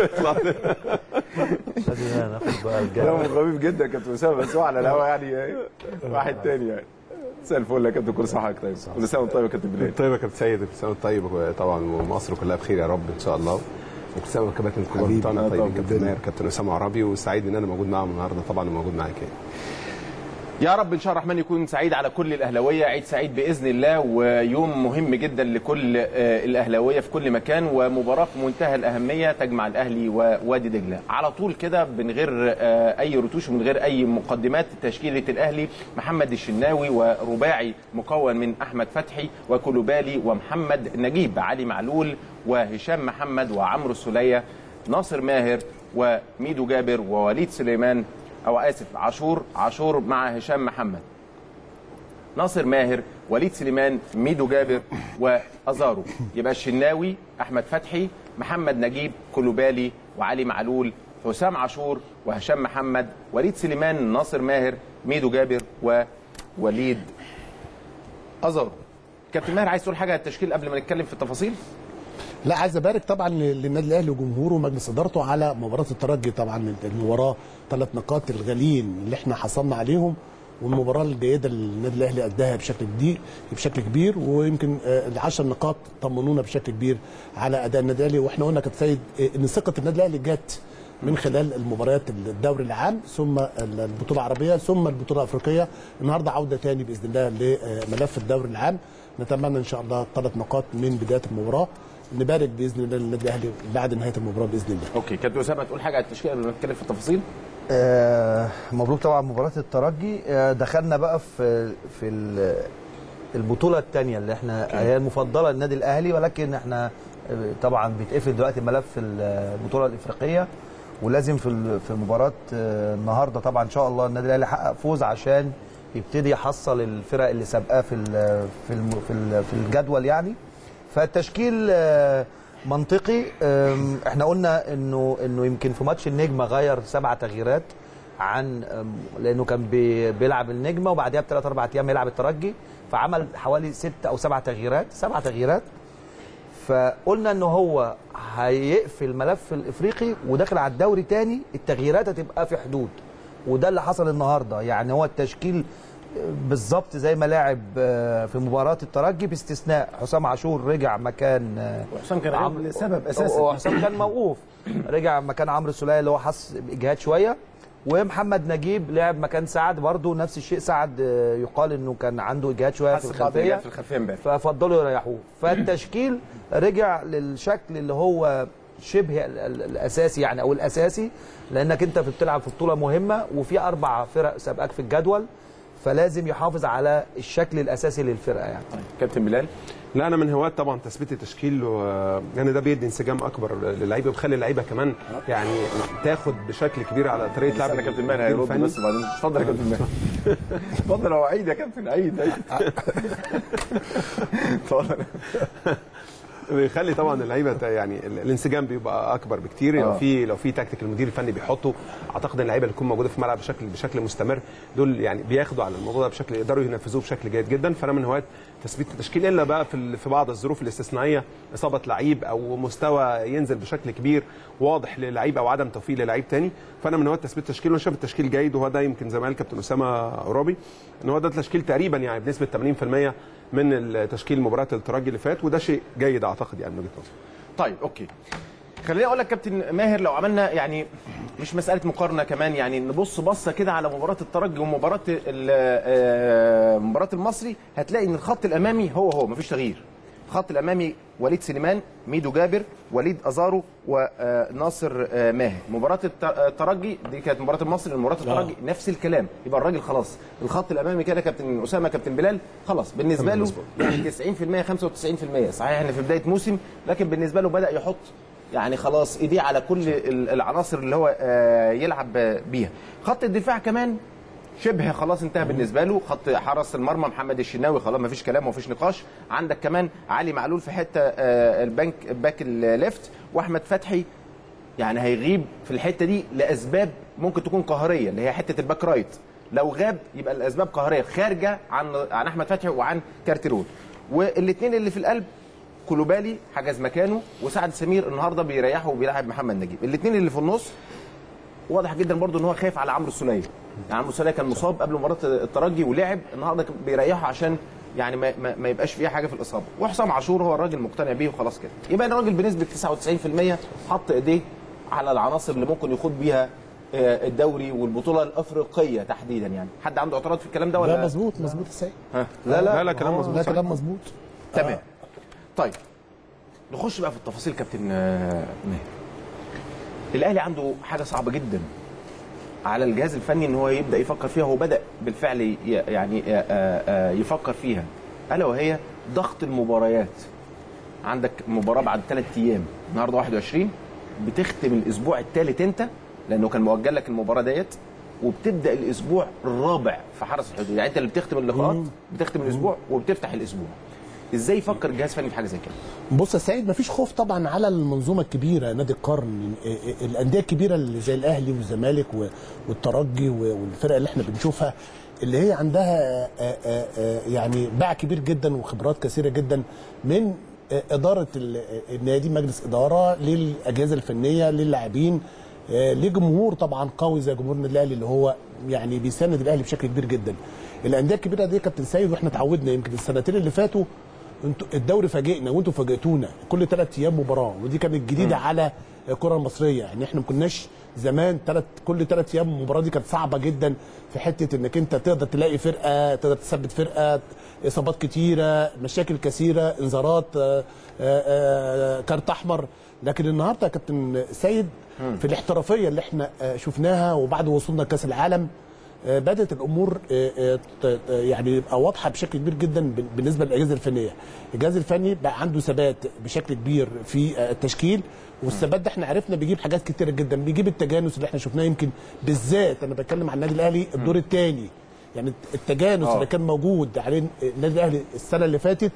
لازم هنا ناخد بقى كلام الجو خفيف جدا يا كابتن اسامه بس هو على الهوا يعني إيه، واحد تاني يعني مساء الفل يا كابتن كل سنه وحضرتك طيب كل سنه وانت طيب يا كابتن بلال طيب يا كابتن سيد كل سنه وانت طيب طبعا ومصر كلها بخير يا رب ان شاء الله وكل سنه والكباتن كلهم حبيبي. بتوعنا آه، طيبين طبعاً. كابتن ماهر كابتن اسامه عربي وسعيد ان انا موجود معاهم النهارده طبعا وموجود معاك يعني. يا رب ان شاء الله الرحمن يكون سعيد على كل الاهلاويه عيد سعيد باذن الله ويوم مهم جدا لكل آه، الاهلاويه في كل مكان ومباراه في منتهى الاهميه تجمع الاهلي ووادي دجله على طول كده من غير آه، اي رتوش ومن غير اي مقدمات تشكيله الاهلي محمد الشناوي ورباعي مكون من احمد فتحي وكولوبالي ومحمد نجيب علي معلول وهشام محمد وعمرو السوليه ناصر ماهر وميدو جابر ووليد سليمان او اسف عاشور عاشور مع هشام محمد ناصر ماهر وليد سليمان ميدو جابر وازارو يبقى الشناوي احمد فتحي محمد نجيب كلوبالي وعلي معلول حسام عاشور وهشام محمد وليد سليمان ناصر ماهر ميدو جابر ووليد ازارو كابتن ماهر عايز تقول حاجه على التشكيل قبل ما نتكلم في التفاصيل لا عايز ابارك طبعا للنادي الاهلي وجمهوره ومجلس ادارته على مباراه الترجي طبعا المباراه ثلاث نقاط الغاليين اللي احنا حصلنا عليهم والمباراه الجيده اللي النادي الاهلي اداها بشكل كبير بشكل كبير ويمكن آه، العشر نقاط طمنونا بشكل كبير على اداء النادي الاهلي واحنا قلنا كابتن سيد آه، ان ثقه النادي الاهلي جت من خلال المباريات الدوري العام ثم البطوله العربيه ثم البطوله الافريقيه النهارده عوده تاني باذن الله لملف الدوري العام نتمنى ان شاء الله ثلاث نقاط من بدايه المباراه نبارك باذن الله للنادي الاهلي بعد نهايه المباراه باذن الله اوكي كابتن اسامه تقول حاجه على التشكيل قبل ما نتكلم في التفاصيل آه، مبروك طبعا مباراه الترجي آه، دخلنا بقى في في ال- البطوله الثانيه اللي احنا هي المفضله للنادي الاهلي ولكن احنا آه، طبعا بيتقفل دلوقتي ملف البطوله الافريقيه ولازم في ال- في مباراه آه، النهارده طبعا ان شاء الله النادي الاهلي يحقق فوز عشان يبتدي يحصل الفرق اللي سابقاه في ال- في الم- في ال- في الجدول يعني فالتشكيل آه، منطقي آم، احنا قلنا انه انه يمكن في ماتش النجمه غير سبع تغييرات عن آم، لانه كان بي- بيلعب النجمه وبعدها بثلاث اربع ايام يلعب الترجي فعمل حوالي ست او سبع تغييرات سبع تغييرات فقلنا ان هو هيقفل ملف الافريقي وداخل على الدوري تاني التغييرات هتبقى في حدود وده اللي حصل النهارده يعني هو التشكيل بالظبط زي ما لعب آه، في مباراه الترجي باستثناء حسام عاشور رجع مكان آه، وحسام كان عمرو- غايب لسبب اساسي هو حسام كان موقوف رجع مكان عمرو السوليه اللي هو حس باجهاد شويه ومحمد نجيب لعب مكان سعد برضه نفس الشيء سعد آه، يقال انه كان عنده اجهاد شويه في حس بعض الخلفيه في الخلفيه امبارح ففضلوا يريحوه فالتشكيل رجع للشكل اللي هو شبه ال- ال- الاساسي يعني او الاساسي لانك انت بتلعب في بطوله مهمه وفي اربع فرق سابقاك في الجدول فلازم يحافظ على الشكل الاساسي للفرقه يعني طيب كابتن بلال لا انا من هواة طبعا تثبيت التشكيل و- يعني ده بيدي انسجام اكبر للعيبه وبيخلي اللعيبه كمان يعني تاخد بشكل كبير على طريقه لعب استنى كابتن ماهر هيرد الفني. بس بعدين اتفضل يا كابتن ماهر اتفضل هو عيد يا كابتن عيد عيد اتفضل بيخلي طبعا اللعيبه ت- يعني ال- الانسجام بيبقى اكبر بكتير آه. لو في لو في تكتيك المدير الفني بيحطه اعتقد ان اللعيبه اللي تكون موجوده في الملعب بشكل بشكل مستمر دول يعني بياخدوا على الموضوع ده بشكل يقدروا ينفذوه بشكل جيد جدا فانا من هواة تثبيت التشكيل الا بقى في ال- في بعض الظروف الاستثنائيه اصابه لعيب او مستوى ينزل بشكل كبير واضح للعيب او عدم توفيق للعيب تاني فانا من هواة تثبيت التشكيل وانا شايف التشكيل جيد وهو ده يمكن زي ما قال كابتن اسامه عرابي ان هو ده التشكيل تقريبا يعني بنسبه 80% من التشكيل مباراه الترجي اللي فات وده شيء جيد اعتقد يعني من وجهه نظري طيب اوكي خليني اقول لك كابتن ماهر لو عملنا يعني مش مساله مقارنه كمان يعني نبص بصه كده على مباراه الترجي ومباراه ال- آه، مباراه المصري هتلاقي ان الخط الامامي هو هو مفيش تغيير الخط الامامي وليد سليمان ميدو جابر وليد ازارو وناصر آه، ماهر مباراه الت- آه، الترجي دي كانت مباراه المصري مباراه الترجي نفس الكلام يبقى الراجل خلاص الخط الامامي كده كابتن اسامه كابتن بلال خلاص بالنسبه له يعني 90% 95% صحيح احنا في بدايه موسم لكن بالنسبه له بدا يحط يعني خلاص ايديه على كل ال- العناصر اللي هو آه، يلعب بيها خط الدفاع كمان شبه خلاص انتهى بالنسبه له خط حرس المرمى محمد الشناوي خلاص ما فيش كلام وما فيش نقاش عندك كمان علي معلول في حته آه، البنك باك الليفت واحمد فتحي يعني هيغيب في الحته دي لاسباب ممكن تكون قهريه اللي هي حته الباك رايت لو غاب يبقى الاسباب قهريه خارجه عن عن احمد فتحي وعن كارتيرون والاثنين اللي في القلب كولوبالي حجز مكانه وسعد سمير النهارده بيريحه وبيلعب محمد نجيب الاثنين اللي في النص واضح جدا برضو ان هو خايف على عمرو السوليه يعني عمرو السوليه كان مصاب قبل مباراه الترجي ولعب النهارده كان بيريحه عشان يعني ما, ما, ما يبقاش فيها حاجه في الاصابه وحسام عاشور هو الراجل مقتنع بيه وخلاص كده يبقى الراجل بنسبه 99% حط ايديه على العناصر اللي ممكن يخوض بيها آه، الدوري والبطوله الافريقيه تحديدا يعني حد عنده اعتراض في الكلام ده ولا لا مظبوط مظبوط السيد ها؟ لا لا لا كلام آه، مظبوط لا صح. كلام مظبوط تمام طيب نخش بقى في التفاصيل كابتن آه، ماهر الاهلي عنده حاجه صعبه جدا على الجهاز الفني ان هو يبدا يفكر فيها هو بدا بالفعل ي- يعني آه، آه، يفكر فيها الا وهي ضغط المباريات عندك مباراه بعد ثلاث ايام النهارده 21 بتختم الاسبوع الثالث انت لانه كان مؤجل لك المباراه ديت وبتبدا الاسبوع الرابع في حرس الحدود يعني انت اللي بتختم اللقاءات بتختم الاسبوع وبتفتح الاسبوع ازاي يفكر الجهاز الفني في حاجه زي كده بص يا سيد مفيش خوف طبعا على المنظومه الكبيره نادي القرن إيه إيه الانديه الكبيره اللي زي الاهلي والزمالك و- والترجي و- والفرق اللي احنا بنشوفها اللي هي عندها آه، آه، آه، يعني باع كبير جدا وخبرات كثيره جدا من آه، اداره ال- النادي مجلس اداره للاجهزه الفنيه للاعبين آه، ليه جمهور طبعا قوي زي جمهور النادي الاهلي اللي هو يعني بيساند الاهلي بشكل كبير جدا الانديه الكبيره دي يا كابتن سيد واحنا اتعودنا يمكن السنتين اللي فاتوا انتوا الدوري فاجئنا وانتوا فاجئتونا كل ثلاث ايام مباراه ودي كانت جديده على الكره المصريه يعني احنا ما كناش زمان ثلاث كل ثلاث ايام المباراه دي كانت صعبه جدا في حته انك انت تقدر تلاقي فرقه تقدر تثبت فرقه اصابات كتيره مشاكل كثيره انذارات آه، آه، آه، كارت احمر لكن النهارده يا كابتن سيد في الاحترافيه اللي احنا آه، شفناها وبعد وصولنا لكاس العالم آه، بدات الامور آه، آه، ت- ت- يعني يبقى واضحه بشكل كبير جدا بال- بالنسبه للاجهزه الفنيه. الجهاز الفني بقى عنده ثبات بشكل كبير في آه، التشكيل والثبات ده احنا عرفنا بيجيب حاجات كتيره جدا بيجيب التجانس اللي احنا شفناه يمكن بالذات انا بتكلم عن النادي الاهلي الدور الثاني يعني التجانس آه. اللي كان موجود عليه النادي الاهلي السنه اللي فاتت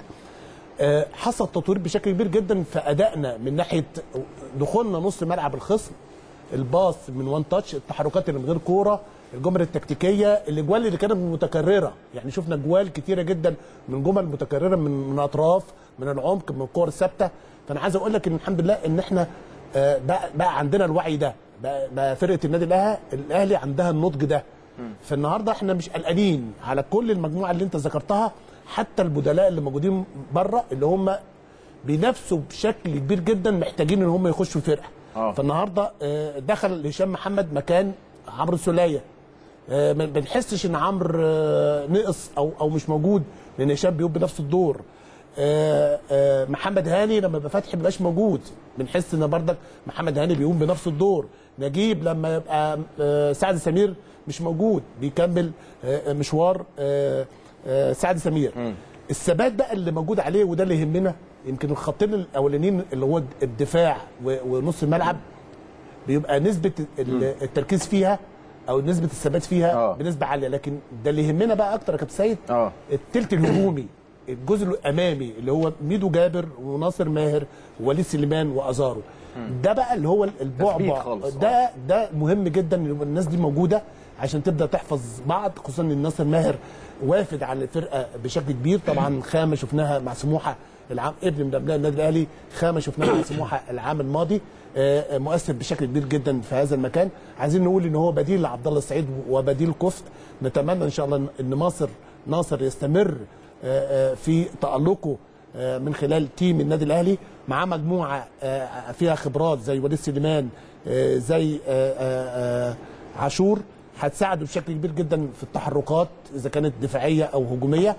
آه، حصل تطوير بشكل كبير جدا في ادائنا من ناحيه دخولنا نص ملعب الخصم الباص من وان تاتش التحركات اللي من غير كوره الجمل التكتيكيه الاجوال اللي كانت متكرره يعني شفنا جوال كتيره جدا من جمل متكرره من من اطراف من العمق من الكور الثابته فانا عايز اقول لك ان الحمد لله ان احنا آه، بقى, بقى عندنا الوعي ده بقى, بقى فرقه النادي الاهلي الاهلي عندها النضج ده فالنهارده احنا مش قلقانين على كل المجموعه اللي انت ذكرتها حتى البدلاء اللي موجودين بره اللي هم بينافسوا بشكل كبير جدا محتاجين ان هم يخشوا الفرقه آه. فالنهارده آه، دخل هشام محمد مكان عمرو السوليه آه، ما بنحسش ان عمرو آه، نقص او او مش موجود لان هشام بيقوم بنفس الدور آه، آه، محمد هاني لما يبقى فتحي مبقاش موجود بنحس ان بردك محمد هاني بيقوم بنفس الدور نجيب لما يبقى آه، سعد سمير مش موجود بيكمل آه، مشوار آه، آه، سعد سمير الثبات بقى اللي موجود عليه وده اللي يهمنا يمكن الخطين الاولانيين اللي هو الدفاع و- ونص الملعب بيبقى نسبه ال- التركيز فيها او نسبه الثبات فيها آه. بنسبه عاليه لكن ده اللي يهمنا بقى اكتر يا كابتن سيد اه التلت الهجومي الجزء الامامي اللي هو ميدو جابر وناصر ماهر ووليد سليمان وازارو ده بقى اللي هو تثبيت البعبع خالص، ده ده مهم جدا ان يبقى الناس دي موجوده عشان تبدا تحفظ بعض خصوصا ان ناصر ماهر وافد على الفرقه بشكل كبير طبعا خامه شفناها مع سموحه العام ابن من ابناء النادي الاهلي خامه شفناها مع سموحه العام الماضي آه، آه، مؤثر بشكل كبير جدا في هذا المكان عايزين نقول ان هو بديل لعبد الله السعيد وبديل كفء نتمنى ان شاء الله ان ناصر ناصر يستمر آه، آه، في تالقه آه، من خلال تيم النادي الاهلي مع مجموعه آه، فيها خبرات زي وليد سليمان آه، زي آه، آه، آه، عاشور هتساعده بشكل كبير جدا في التحركات اذا كانت دفاعيه او هجوميه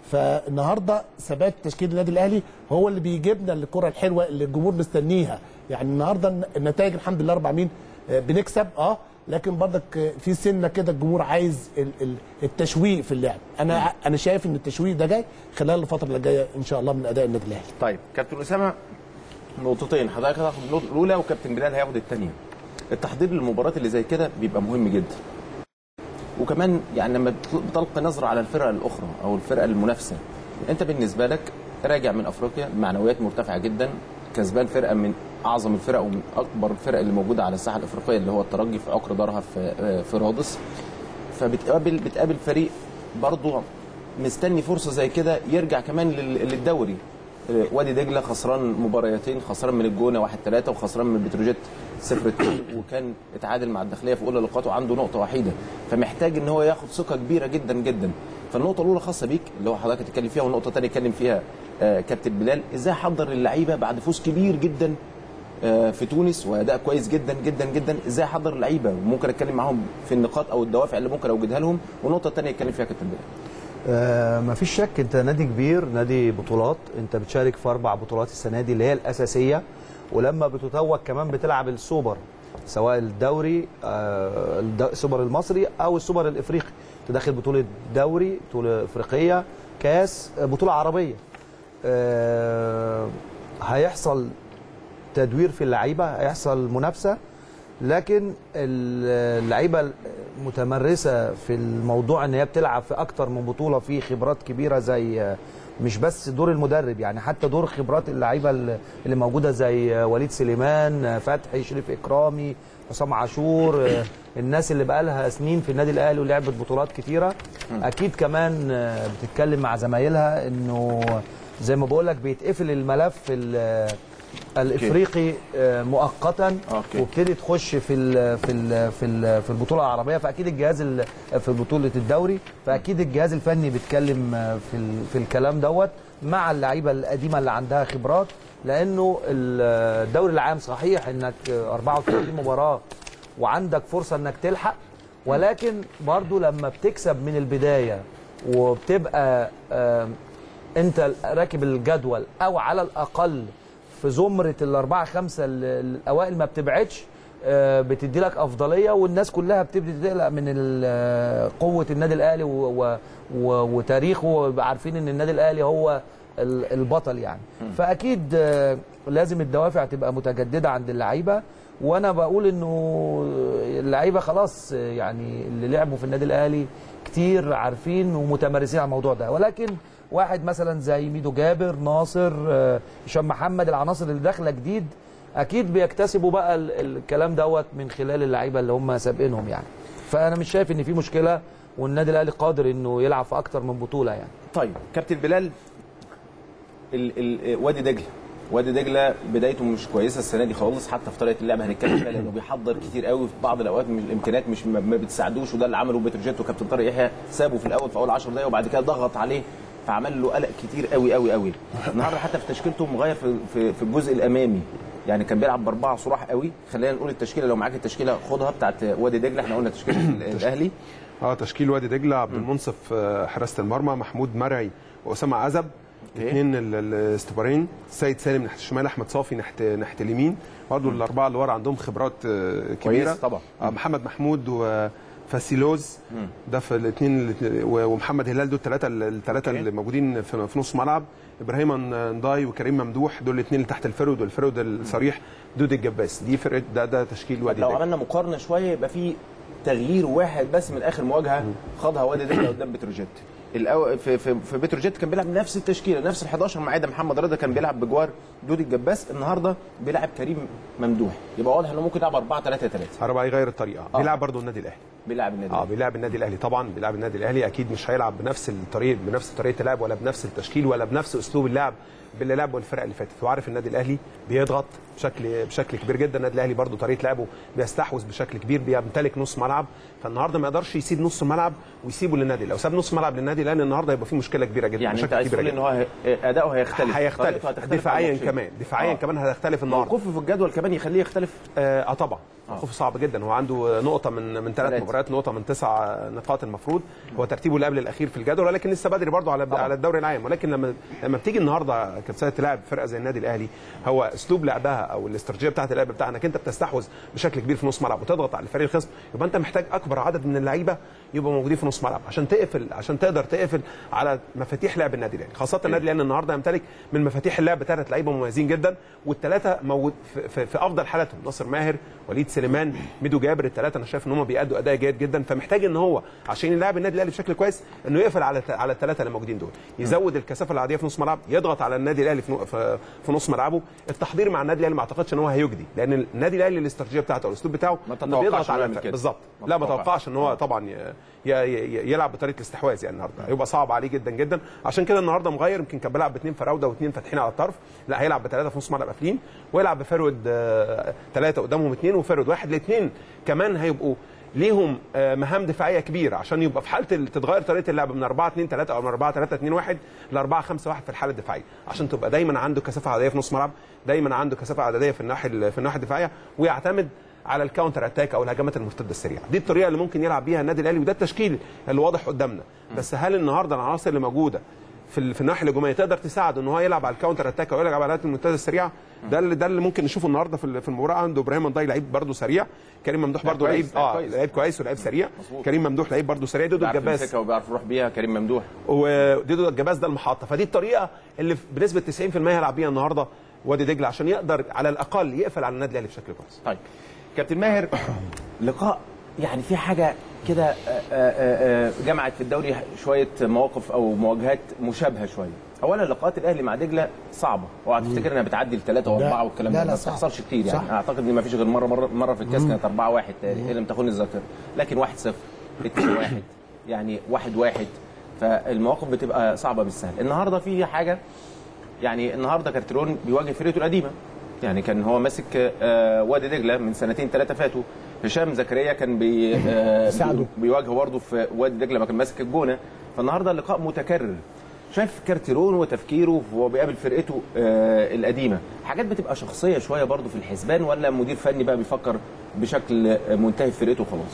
فالنهارده ثبات تشكيل النادي الاهلي هو اللي بيجيبنا للكره الحلوه اللي الجمهور مستنيها يعني النهارده النتائج الحمد لله رب العالمين آه، بنكسب اه لكن برضك آه، في سنه كده الجمهور عايز ال- ال- التشويق في اللعب انا انا شايف ان التشويق ده جاي خلال الفتره اللي جايه ان شاء الله من اداء النادي الاهلي طيب كابتن اسامه نقطتين حضرتك هتاخد النقطه الاولى وكابتن بلال هياخد الثانيه التحضير للمباراه اللي زي كده بيبقى مهم جدا وكمان يعني لما بتل- بتلقي نظره على الفرقه الاخرى او الفرقه المنافسه انت بالنسبه لك راجع من افريقيا معنويات مرتفعه جدا كسبان فرقه من اعظم الفرق ومن اكبر الفرق اللي موجوده على الساحه الافريقيه اللي هو الترجي في عقر دارها في في رادس فبتقابل بتقابل فريق برضه مستني فرصه زي كده يرجع كمان لل- للدوري آه، وادي دجله خسران مباريتين خسران من الجونه 1 3 وخسران من بتروجيت 0 2 وكان اتعادل مع الداخليه في اولى لقاءاته عنده نقطه وحيده فمحتاج ان هو ياخد ثقه كبيره جدا جدا فالنقطه الاولى خاصه بيك اللي هو حضرتك تتكلم فيها والنقطه الثانيه اتكلم فيها آه، كابتن بلال ازاي حضر اللعيبه بعد فوز كبير جدا آه، في تونس واداء كويس جدا جدا جدا ازاي حضر اللعيبه وممكن اتكلم معاهم في النقاط او الدوافع اللي ممكن اوجدها لهم والنقطه الثانيه اتكلم فيها كابتن بلال آه مفيش شك انت نادي كبير نادي بطولات انت بتشارك في اربع بطولات السنه دي اللي هي الاساسيه ولما بتتوج كمان بتلعب السوبر سواء الدوري آه الد- السوبر المصري او السوبر الافريقي تدخل بطوله دوري بطوله افريقيه كاس آه، بطوله عربيه آه هيحصل تدوير في اللعيبه هيحصل منافسه لكن اللعيبه المتمرسه في الموضوع ان هي بتلعب في اكتر من بطوله في خبرات كبيره زي مش بس دور المدرب يعني حتى دور خبرات اللعيبه اللي موجوده زي وليد سليمان فتحي شريف اكرامي حسام عاشور الناس اللي بقى لها سنين في النادي الاهلي ولعبت بطولات كتيره اكيد كمان بتتكلم مع زمايلها انه زي ما بقول لك بيتقفل الملف ال- الافريقي آه، مؤقتا أوكي. وابتدي تخش في ال في ال في ال في البطوله العربيه فاكيد الجهاز ال- في بطوله الدوري فاكيد الجهاز الفني بيتكلم آه، في ال في الكلام دوت مع اللعيبه القديمه اللي عندها خبرات لانه ال- الدوري العام صحيح انك آه، 34 مباراه وعندك فرصه انك تلحق ولكن برضو لما بتكسب من البدايه وبتبقى آه، انت راكب الجدول او على الاقل في زمره الاربعه خمسه ال- الاوائل ما بتبعدش آه، بتدي لك افضليه والناس كلها بتبتدي تقلق من ال- قوه النادي الاهلي و- و- و- وتاريخه ويبقى عارفين ان النادي الاهلي هو ال- البطل يعني فاكيد آه، لازم الدوافع تبقى متجدده عند اللعيبه وانا بقول انه اللعيبه خلاص آه، يعني اللي لعبوا في النادي الاهلي كتير عارفين ومتمرسين على الموضوع ده ولكن واحد مثلا زي ميدو جابر ناصر آه، هشام محمد العناصر اللي داخله جديد اكيد بيكتسبوا بقى ال- الكلام دوت من خلال اللعيبه اللي هم سابقينهم يعني فانا مش شايف ان في مشكله والنادي الاهلي قادر انه يلعب في اكتر من بطوله يعني طيب كابتن بلال ال ال وادي دجله وادي دجله بدايته مش كويسه السنه دي خالص حتى في طريقه اللعب هنتكلم فيها لانه بيحضر كتير قوي في بعض الاوقات مش الامكانيات مش ما ما بتساعدوش وده اللي عمله بتروجيت وكابتن طارق يحيى سابه في الاول في اول 10 دقايق وبعد كده ضغط عليه فعمل له قلق كتير قوي قوي قوي النهارده حتى في تشكيلته مغير في, في, في الجزء الامامي يعني كان بيلعب باربعه صراح قوي خلينا نقول التشكيله لو معاك التشكيله خدها بتاعت وادي دجله احنا قلنا تشكيله الاهلي اه تشكيل وادي دجله عبد المنصف آه، حراسه المرمى محمود مرعي واسامه عزب اثنين الاستوبرين سيد سالم ناحيه الشمال احمد صافي ناحيه ناحيه اليمين برضه الاربعه اللي ورا عندهم خبرات آه، كبيره كويس طبعا. آه، محمد محمود وفاسيلوز ده في الاثنين ومحمد هلال دول الثلاثه الثلاثه اللي موجودين في في نص ملعب ابراهيم نداي وكريم ممدوح دول الاثنين اللي تحت الفرود والفرود الصريح دود الجباس دي فرقه ده ده تشكيل وادي لو دجله عملنا مقارنه شويه يبقى في تغيير واحد بس من اخر مواجهه خاضها وادي دجله قدام بتروجيت الأو... في في في بتروجيت كان بيلعب نفس التشكيله نفس ال 11 ما عدا محمد رضا كان بيلعب بجوار دودي الجباس النهارده بيلعب كريم ممدوح يبقى واضح انه ممكن يلعب 4 3 3 هربا يغير الطريقه آه. بيلعب برضه النادي الاهلي بيلعب النادي اه الأهلي. بيلعب النادي الاهلي طبعا بيلعب النادي الاهلي اكيد مش هيلعب بنفس الطريقه بنفس طريقه اللعب ولا بنفس التشكيل ولا بنفس اسلوب اللعب باللي لعبه الفرق اللي فاتت وعارف النادي الاهلي بيضغط بشكل بشكل كبير جدا النادي الاهلي برضو طريقه لعبه بيستحوذ بشكل كبير بيمتلك نص ملعب فالنهارده ما يقدرش يسيب نص الملعب ويسيبه للنادي لو ساب نص ملعب للنادي الاهلي النهارده هيبقى في مشكله كبيره جدا يعني انت مشاكل عايز كبيره تقول ان جدا هو هي- اداؤه هيختلف هيختلف طريقته هتختلف دفاعيا على الماتشين. كمان دفاعيا آه. كمان هيختلف النهارده موقفه في الجدول كمان يخليه يختلف اه آه طبعا موقفه صعب جدا هو عنده نقطه من من ثلاث ثلاثة. مباريات نقطه من تسع نقاط المفروض هو ترتيبه اللي قبل الاخير في الجدول ولكن لسه بدري برضه على على الدوري العام ولكن لما لما بتيجي النهارده كابتن سيد تلعب فرقه زي النادي الاهلي هو اسلوب لعبها او الاستراتيجيه بتاعت اللعب بتاعها انك انت بتستحوذ بشكل كبير في نص ملعب وتضغط على الفريق الخصم يبقى انت محتاج اكبر عدد من اللعيبه يبقوا موجودين في نص ملعب عشان تقفل عشان تقدر تقفل على مفاتيح لعب النادي الاهلي خاصه النادي الاهلي النهارده يمتلك من مفاتيح اللعب ثلاث لعيبه مميزين جدا والثلاثه موجود في, في, في افضل حالاتهم ناصر ماهر وليد سليمان ميدو جابر الثلاثه انا شايف ان هم بيأدوا اداء جيد جدا فمحتاج ان هو عشان يلعب النادي الاهلي بشكل كويس انه يقفل على على الثلاثه اللي موجودين دول يزود الكثافه العاديه في نص ملعب يضغط على النادي الاهلي في, نو- في, في نص ملعبه التحضير مع النادي الاهلي ما اعتقدش ان هو هيجدي لان النادي الاهلي الاستراتيجيه بتاعته او الاسلوب بتاعه ما إنه بيضغط تتوقعش إنه على يعمل الفرق. كده. بالظبط ما لا ما تتوقعش. توقعش ان هو طبعا ي- ي- ي- يلعب بطريقه الاستحواذ يعني النهارده هيبقى صعب عليه جدا جدا عشان كده النهارده مغير يمكن كان بيلعب باثنين فراوده واثنين فاتحين على الطرف لا هيلعب بثلاثه في نص ملعب قافلين ويلعب بفرود ثلاثه قدامهم اثنين وفرود واحد الاثنين كمان هيبقوا ليهم آه، مهام دفاعيه كبيره عشان يبقى في حاله ال- تتغير طريقه اللعب من 4 2 3 او من 4 3 2 1 ل 4 5 1 في الحاله الدفاعيه عشان تبقى دايما عنده كثافه عدديه في نص ملعب دايما عنده كثافه عدديه في الناحيه ال- في الناحيه الدفاعيه ويعتمد على الكاونتر اتاك او الهجمات المرتده السريعه دي الطريقه اللي ممكن يلعب بيها النادي الاهلي وده التشكيل اللي واضح قدامنا بس هل النهارده العناصر اللي موجوده في ال- في الناحيه الهجوميه تقدر تساعده ان هو يلعب على الكاونتر اتاك او يلعب على الهجمات المرتده السريعه ده اللي ده اللي ممكن نشوفه النهارده في ال- في المباراه عنده ابراهيم منداي لعيب برده سريع كريم ممدوح برده كويس، لعيب اه كويس. لعيب كويس ولعيب سريع مظبوط. كريم ممدوح لعيب برده سريع دودو بيعرف الجباس يمسكها وبيعرف يروح بيها كريم ممدوح وديدو الجباس ده المحطه فدي الطريقه اللي بنسبه 90% هيلعب بيها النهارده وادي دجله عشان يقدر على الاقل يقفل على النادي الاهلي بشكل كويس طيب كابتن ماهر لقاء يعني في حاجه كده آه، آه، آه، جمعت في الدوري شويه مواقف او مواجهات مشابهه شويه اولا لقاءات الاهلي مع دجله صعبه اوعى تفتكر انها بتعدي الثلاثه واربعه والكلام لا، ده لا، ما صعب. بتحصلش كتير يعني صح. اعتقد ان ما فيش غير مره مره مره في الكاس كانت 4 1 تقريبا ان لم تخن الذاكره لكن 1 0 2 1 يعني 1 1 فالمواقف بتبقى صعبه بالسهل النهارده في حاجه يعني النهارده كارتيرون بيواجه فرقته القديمه يعني كان هو ماسك آه، وادي دجله من سنتين ثلاثه فاتوا هشام زكريا كان بي آه، ساعده. بيواجهه برضه في وادي دجله ما كان ماسك الجونه فالنهارده اللقاء متكرر شايف كارتيرون وتفكيره وهو بيقابل فرقته آه، القديمه حاجات بتبقى شخصيه شويه برضه في الحسبان ولا مدير فني بقى بيفكر بشكل منتهي في فرقته خلاص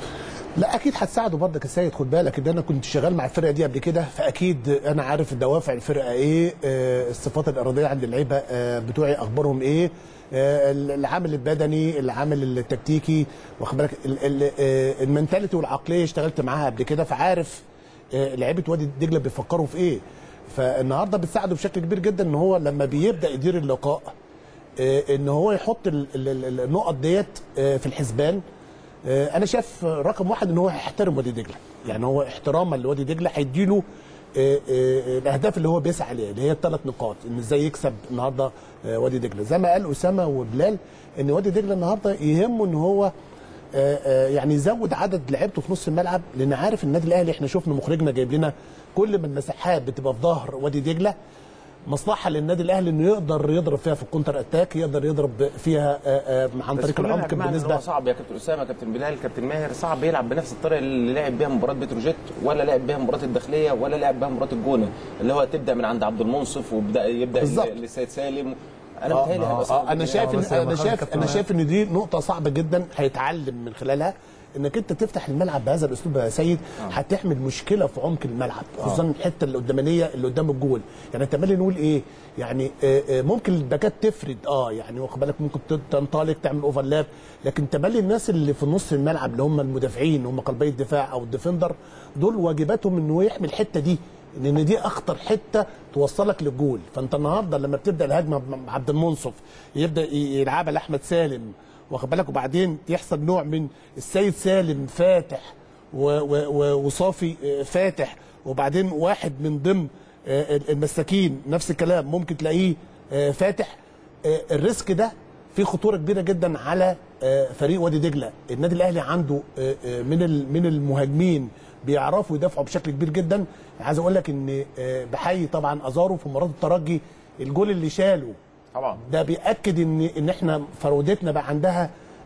لا اكيد هتساعده برضك السيد خد بالك ان انا كنت شغال مع الفرقه دي قبل كده فاكيد انا عارف دوافع الفرقه ايه آه، الصفات الاراديه عند اللعيبه آه، بتوعي اخبارهم ايه آه، العامل البدني العامل التكتيكي واخد بالك ال- ال- آه، المنتاليتي والعقليه اشتغلت معاها قبل كده فعارف آه، لعيبه وادي دجله بيفكروا في ايه فالنهارده بتساعده بشكل كبير جدا ان هو لما بيبدا يدير اللقاء آه، ان هو يحط ال- ال- ال- النقط ديت آه، في الحسبان آه، انا شايف رقم واحد ان هو هيحترم وادي دجله يعني هو احتراما لوادي دجله هيديله آه، آه، الاهداف اللي هو بيسعى عليها اللي هي الثلاث نقاط ان ازاي يكسب النهارده آه، وادي دجله زي ما قال اسامه وبلال ان وادي دجله النهارده يهمه ان هو آه، آه، يعني يزود عدد لعيبته في نص الملعب لان عارف النادي الاهلي احنا شفنا مخرجنا جايب لنا كل ما المساحات بتبقى في ظهر وادي دجله مصلحه للنادي الاهلي انه يقدر يضرب فيها في الكونتر اتاك يقدر يضرب فيها آه، آه، عن بس طريق كلنا العمق أجمعنا إن بالنسبه هو صعب يا كابتن اسامه كابتن بلال كابتن ماهر صعب يلعب بنفس الطريقه اللي لعب بيها مباراه بتروجيت ولا لعب بيها مباراه الداخليه ولا لعب بيها مباراه الجونه اللي هو تبدا من عند عبد المنصف ويبدا يبدا بالظبط. للسيد سالم انا متهيألي هيبقى آه صعب انا جداً. شايف بس ان هي انا مخالفة شايف كابتن انا ماهر. شايف ان دي نقطه صعبه جدا هيتعلم من خلالها انك انت تفتح الملعب بهذا الاسلوب يا سيد هتحمل مشكله في عمق الملعب خصوصا الحته اللي قدامانيه اللي قدام الجول يعني انت مالي نقول ايه يعني آه، آه، ممكن الباكات تفرد اه يعني واخد بالك ممكن ت- تنطلق تعمل اوفرلاب لكن تملي الناس اللي في نص الملعب اللي هم المدافعين هم قلبي الدفاع او الديفندر دول واجباتهم انه يحمي الحته دي لان دي اخطر حته توصلك للجول فانت النهارده لما بتبدا الهجمه مع عبد المنصف يبدا ي- يلعبها لاحمد سالم واخد بالك وبعدين يحصل نوع من السيد سالم فاتح و- و- و- وصافي آه، فاتح وبعدين واحد من ضمن آه، المساكين نفس الكلام ممكن تلاقيه آه، فاتح آه، الريسك ده في خطوره كبيره جدا على آه، فريق وادي دجله النادي الاهلي عنده آه، آه، من ال- من المهاجمين بيعرفوا يدافعوا بشكل كبير جدا عايز اقول لك ان آه، بحيي طبعا ازارو في مباراه الترجي الجول اللي شاله طبعا ده بياكد ان ان احنا فرودتنا بقى عندها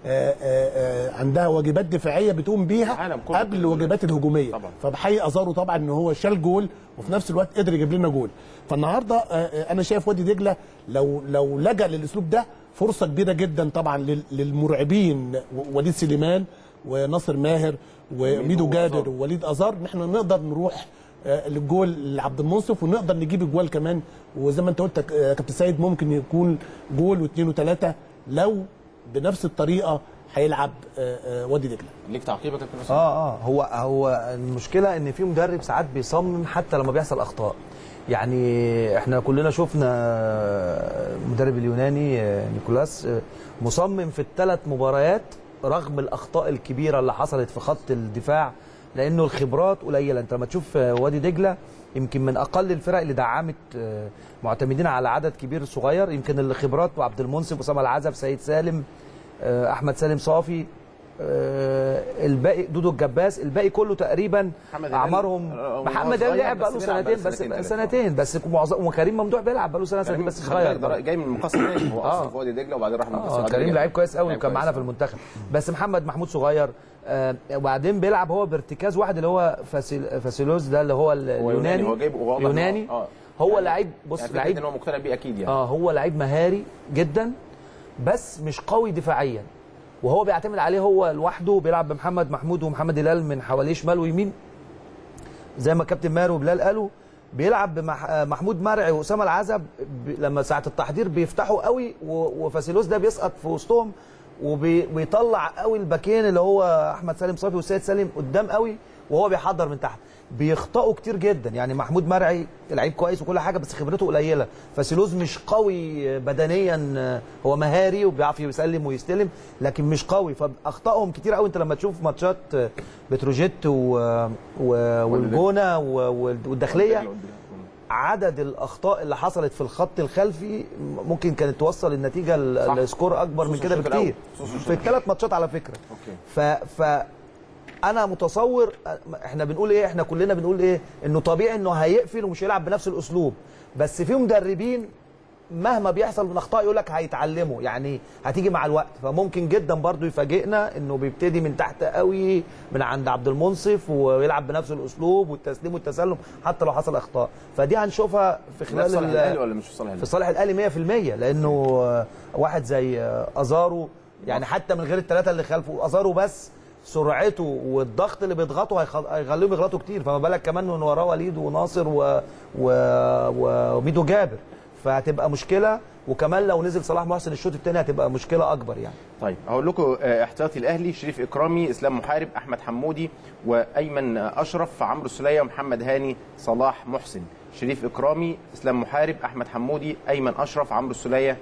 آه، آه، آه، عندها واجبات دفاعيه بتقوم بيها العالم كله. قبل الواجبات الهجوميه طبعا. فبحيي ازارو طبعا ان هو شال جول وفي نفس الوقت قدر يجيب لنا جول فالنهارده آه، آه، انا شايف وادي دجله لو لو لجا للاسلوب ده فرصه كبيره جدا طبعا لل- للمرعبين و- وليد سليمان وناصر ماهر وميدو وأزار. جابر ووليد ازار ان احنا نقدر نروح آه، للجول لعبد المنصف ونقدر نجيب الجوال كمان وزي ما انت قلت يا كابتن سيد ممكن يكون جول واثنين وثلاثه لو بنفس الطريقه هيلعب آه، آه، وادي دجله ليك تعقيب يا كابتن حسام اه اه هو هو المشكله ان في مدرب ساعات بيصمم حتى لما بيحصل اخطاء يعني احنا كلنا شفنا المدرب اليوناني آه، نيكولاس آه، مصمم في الثلاث مباريات رغم الاخطاء الكبيره اللي حصلت في خط الدفاع لانه الخبرات قليله انت لما تشوف آه، وادي دجله يمكن من اقل الفرق اللي دعمت آه، معتمدين على عدد كبير صغير يمكن الخبرات وعبد المنصف اسامه العزب سيد سالم آه، احمد سالم صافي آه، الباقي دودو الجباس الباقي كله تقريبا محمد هلال، اعمارهم آه، محمد صغير هلال لعب بس بقاله بيلعب سنتين بقاله بس سنتين تلاتة. سنتين بس معظم وكريم ممدوح بيلعب بقاله سنه سنتين بس صغير ده جاي من المقص الثاني هو اصلا آه. في وادي دجله وبعدين راح المقص اه وبعدين كريم رجع. لعيب كويس قوي لعيب وكان معانا في آه. المنتخب بس محمد محمود صغير آه وبعدين بيلعب هو بارتكاز واحد اللي هو فاسيل فاسيلوز ده اللي هو ال- هو اليوناني هو جايبه هو واضح إن هو- يوناني آه. هو يعني- لعيب بص يعني لعيب لعيب ان هو مقتنع بيه اكيد يعني اه هو لعيب مهاري جدا بس مش قوي دفاعيا وهو بيعتمد عليه هو لوحده بيلعب بمحمد محمود ومحمد هلال من حواليه شمال ويمين زي ما كابتن ماهر وبلال قالوا بيلعب بمحمود مرعي واسامه العزب ب- لما ساعه التحضير بيفتحوا قوي و- وفاسيلوس ده بيسقط في وسطهم وبيطلع قوي الباكين اللي هو احمد سالم صافي والسيد سالم قدام قوي وهو بيحضر من تحت بيخطئوا كتير جدا يعني محمود مرعي لعيب كويس وكل حاجه بس خبرته قليله فاسيلوز مش قوي بدنيا هو مهاري وبيعرف يسلم ويستلم لكن مش قوي فاخطائهم كتير قوي انت لما تشوف ماتشات بتروجيت و... و... والجونه و... والداخليه عدد الاخطاء اللي حصلت في الخط الخلفي ممكن كانت توصل النتيجه صح. ال- السكور اكبر من خصوصاً كده الشوط بكتير الأول. خصوصاً في الثلاث ماتشات على فكره اوكي ف ف انا متصور احنا بنقول ايه احنا كلنا بنقول ايه انه طبيعي انه هيقفل ومش هيلعب بنفس الاسلوب بس في مدربين مهما بيحصل من اخطاء يقول لك هيتعلموا يعني هتيجي مع الوقت فممكن جدا برضو يفاجئنا انه بيبتدي من تحت قوي من عند عبد المنصف ويلعب بنفس الاسلوب والتسليم والتسلم حتى لو حصل اخطاء فدي هنشوفها في ده خلال في صالح ال- الاهلي ولا مش في صالح في الاهلي؟ صالح الاهلي 100% لانه آه، واحد زي آه، ازارو يعني حتى من غير الثلاثه اللي خلفه ازارو بس سرعته والضغط اللي بيضغطه هيخ- هيخليهم يغلطوا كتير فما بالك كمان من وراه وليد وناصر و... و... وميدو جابر فهتبقى مشكله وكمان لو نزل صلاح محسن الشوط الثاني هتبقى مشكله اكبر يعني طيب هقول لكم آه، احتياطي الاهلي شريف اكرامي اسلام محارب احمد حمودي وايمن آه، اشرف عمرو السليه ومحمد هاني صلاح محسن شريف اكرامي اسلام محارب احمد حمودي ايمن اشرف عمرو السليه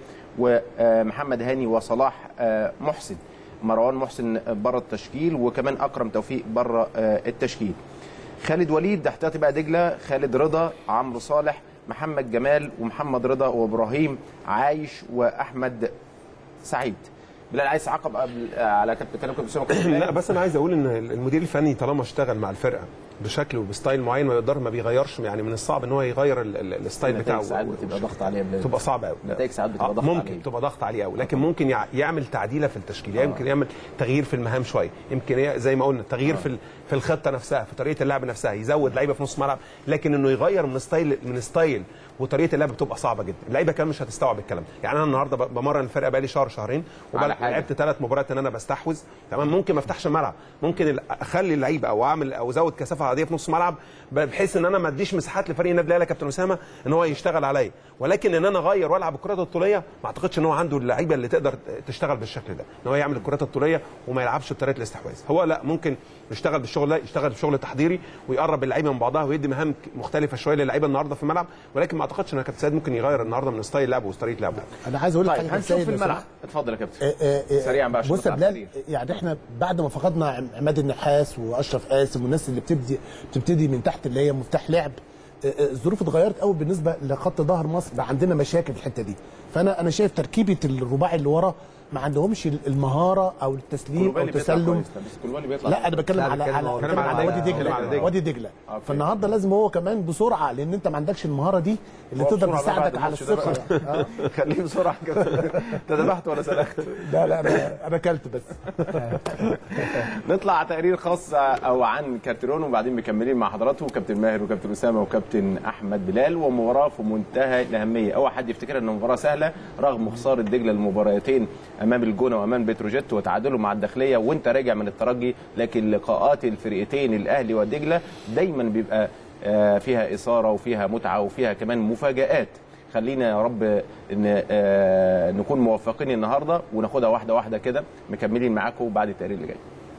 ومحمد هاني وصلاح آه، محسن مروان محسن بره التشكيل وكمان اكرم توفيق بره آه، التشكيل خالد وليد احتياطي بقى دجله خالد رضا عمرو صالح محمد جمال ومحمد رضا وابراهيم عايش واحمد سعيد بلال عايز تعقب قبل على كابتن كلام كابتن اسامه كابتن لا بلال؟ بس انا عايز اقول ان المدير الفني طالما اشتغل مع الفرقه بشكل وبستايل معين ما يقدر ما بيغيرش يعني من الصعب ان هو يغير ال- ال- الستايل النتائج بتاعه ساعات بتبقى ضغط عليه يا بلال. تبقى صعبه قوي النتائج ساعات بتبقى آه، ضغط ممكن عليه. تبقى ضغط عليه قوي لكن ممكن يع- يعمل تعديله في التشكيل يمكن يعمل تغيير في المهام شويه يمكن ي- زي ما قلنا تغيير في ال- في الخطه نفسها في طريقه اللعب نفسها يزود لعيبه في نص الملعب لكن انه يغير من ستايل من ستايل وطريقه اللعب بتبقى صعبه جدا اللعيبه كمان مش هتستوعب الكلام ده. يعني انا النهارده ب- بمرن الفرقه بقالي شهر شهرين على حاجة. ولعبت ثلاث مباريات ان انا بستحوذ تمام ممكن ما افتحش الملعب ممكن ال- اخلي اللعيبه او اعمل او ازود كثافه عاديه في نص الملعب بحيث ان انا ما اديش مساحات لفريق النادي الاهلي يا كابتن اسامه ان هو يشتغل عليا ولكن ان انا اغير والعب الكرات الطوليه ما اعتقدش ان هو عنده اللعيبه اللي تقدر تشتغل بالشكل ده ان هو يعمل الكرات الطوليه وما يلعبش بطريقه الاستحواذ هو لا ممكن يشتغل بالشغل ده يشتغل بشغل تحضيري ويقرب اللعيبه من بعضها ويدي مهام ك- مختلفه شويه للعيبه النهارده في الملعب ولكن ما اعتقدش ان كابتن سيد ممكن يغير النهارده من ستايل لعبه وطريقه لعبه انا عايز اقول لك طيب حاجه هنشوف سيد في لو الملعب سمحت. اتفضل يا كابتن آه، آه، آه، سريعا بقى عشان بص يا نطلع بلال سريع. يعني احنا بعد ما فقدنا عم- عماد النحاس واشرف قاسم والناس اللي بتبدي بتبتدي من تحت اللي هي مفتاح لعب آه، آه، الظروف اتغيرت قوي بالنسبه لخط ظهر مصر بقى عندنا مشاكل في الحته دي فانا انا شايف تركيبه الرباعي اللي ورا ما عندهمش المهاره او التسليم او كولوبالي بيطلع التسلم كويس، بس كولوبالي بيطلع لا انا بتكلم لا، على بتكلم على هو- بتكلم بتكلم على على- وادي بتكلم دجله على دجلة. وادي دجله أوكي. فالنهارده لازم هو كمان بسرعه لان انت ما عندكش المهاره دي اللي هو تقدر بسرعة بقى تساعدك بعد على الماتش ده الثقه بقى. آه. خليه بسرعه كده انت ذبحت ولا سلخت لا لا انا انا اكلت بس نطلع تقرير خاص او عن كارتيرون وبعدين مكملين مع حضراتكم كابتن ماهر وكابتن اسامه وكابتن احمد بلال ومباراه في منتهى الاهميه اوعى حد يفتكر ان المباراه سهله رغم خساره دجله المباراتين امام الجونه وامام بتروجيت وتعادلوا مع الداخليه وانت راجع من الترجي لكن لقاءات الفرقتين الاهلي ودجله دايما بيبقى آه، فيها اثاره وفيها متعه وفيها كمان مفاجات خلينا يا رب ان آه، نكون موفقين النهارده وناخدها واحده واحده كده مكملين معاكم بعد التقرير اللي جاي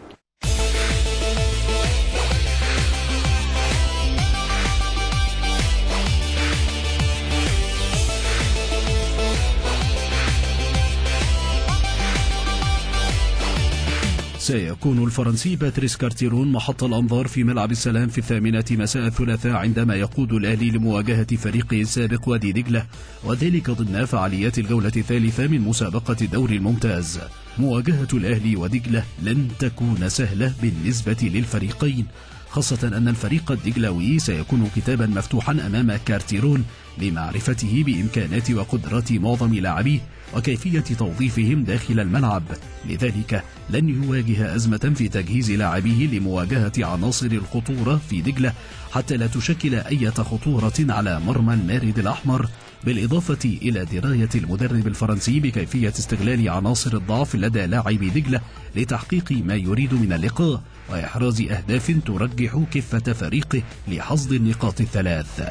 سيكون الفرنسي باتريس كارتيرون محط الأنظار في ملعب السلام في الثامنة مساء الثلاثاء عندما يقود الأهلي لمواجهة فريقه السابق وادي دجلة وذلك ضمن فعاليات الجولة الثالثة من مسابقة الدوري الممتاز مواجهة الأهلي ودجلة لن تكون سهلة بالنسبة للفريقين خاصة أن الفريق الدجلاوي سيكون كتابا مفتوحا أمام كارتيرون لمعرفته بإمكانات وقدرات معظم لاعبيه وكيفية توظيفهم داخل الملعب لذلك لن يواجه أزمة في تجهيز لاعبيه لمواجهة عناصر الخطورة في دجلة حتى لا تشكل أي خطورة على مرمى المارد الأحمر بالإضافة إلى دراية المدرب الفرنسي بكيفية استغلال عناصر الضعف لدى لاعبي دجلة لتحقيق ما يريد من اللقاء وإحراز أهداف ترجح كفة فريقه لحصد النقاط الثلاث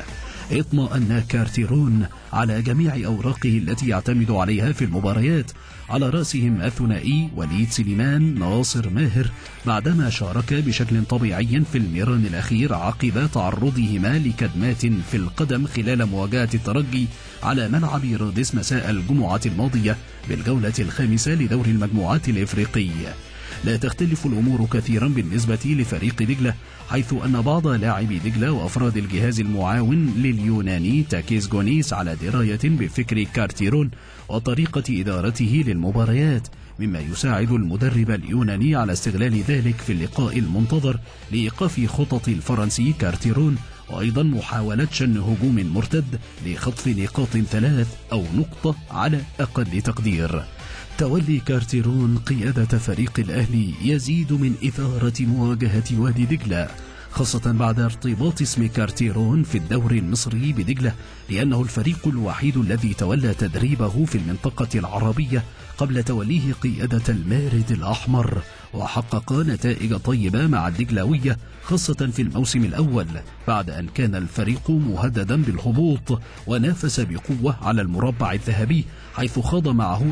اطمأن كارتيرون على جميع أوراقه التي يعتمد عليها في المباريات على رأسهم الثنائي وليد سليمان ناصر ماهر بعدما شارك بشكل طبيعي في الميران الأخير عقب تعرضهما لكدمات في القدم خلال مواجهة الترجي على ملعب روديس مساء الجمعة الماضية بالجولة الخامسة لدور المجموعات الإفريقي لا تختلف الأمور كثيرا بالنسبة لفريق دجلة حيث أن بعض لاعبي دجلة وأفراد الجهاز المعاون لليوناني تاكيز جونيس على دراية بفكر كارتيرون وطريقة إدارته للمباريات مما يساعد المدرب اليوناني على استغلال ذلك في اللقاء المنتظر لإيقاف خطط الفرنسي كارتيرون وأيضا محاولة شن هجوم مرتد لخطف نقاط ثلاث أو نقطة على أقل تقدير تولي كارتيرون قيادة فريق الأهلي يزيد من إثارة مواجهة وادي دجلة خاصة بعد ارتباط اسم كارتيرون في الدوري المصري بدجلة لأنه الفريق الوحيد الذي تولى تدريبه في المنطقة العربية قبل توليه قيادة المارد الأحمر وحقق نتائج طيبة مع الدجلاوية خاصة في الموسم الأول بعد أن كان الفريق مهددا بالهبوط ونافس بقوة على المربع الذهبي حيث خاض معه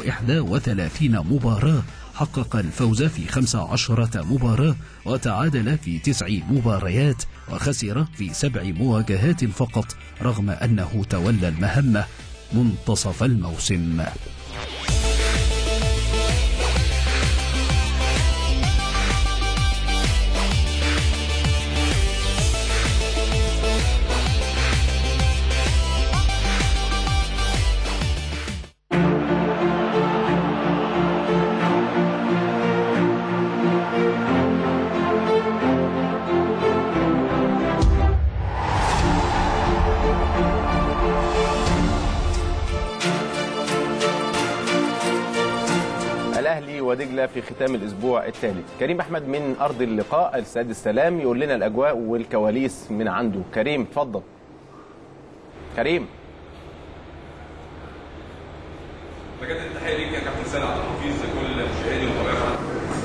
31 مباراة حقق الفوز في 15 مباراة وتعادل في تسع مباريات وخسر في سبع مواجهات فقط رغم أنه تولى المهمة منتصف الموسم الاهلي ودجله في ختام الاسبوع الثالث كريم احمد من ارض اللقاء الاستاد السلام يقول لنا الاجواء والكواليس من عنده كريم اتفضل كريم بجد التحيه ليك يا كابتن سيد عبد الحفيظ كل مشاهدي ومتابعي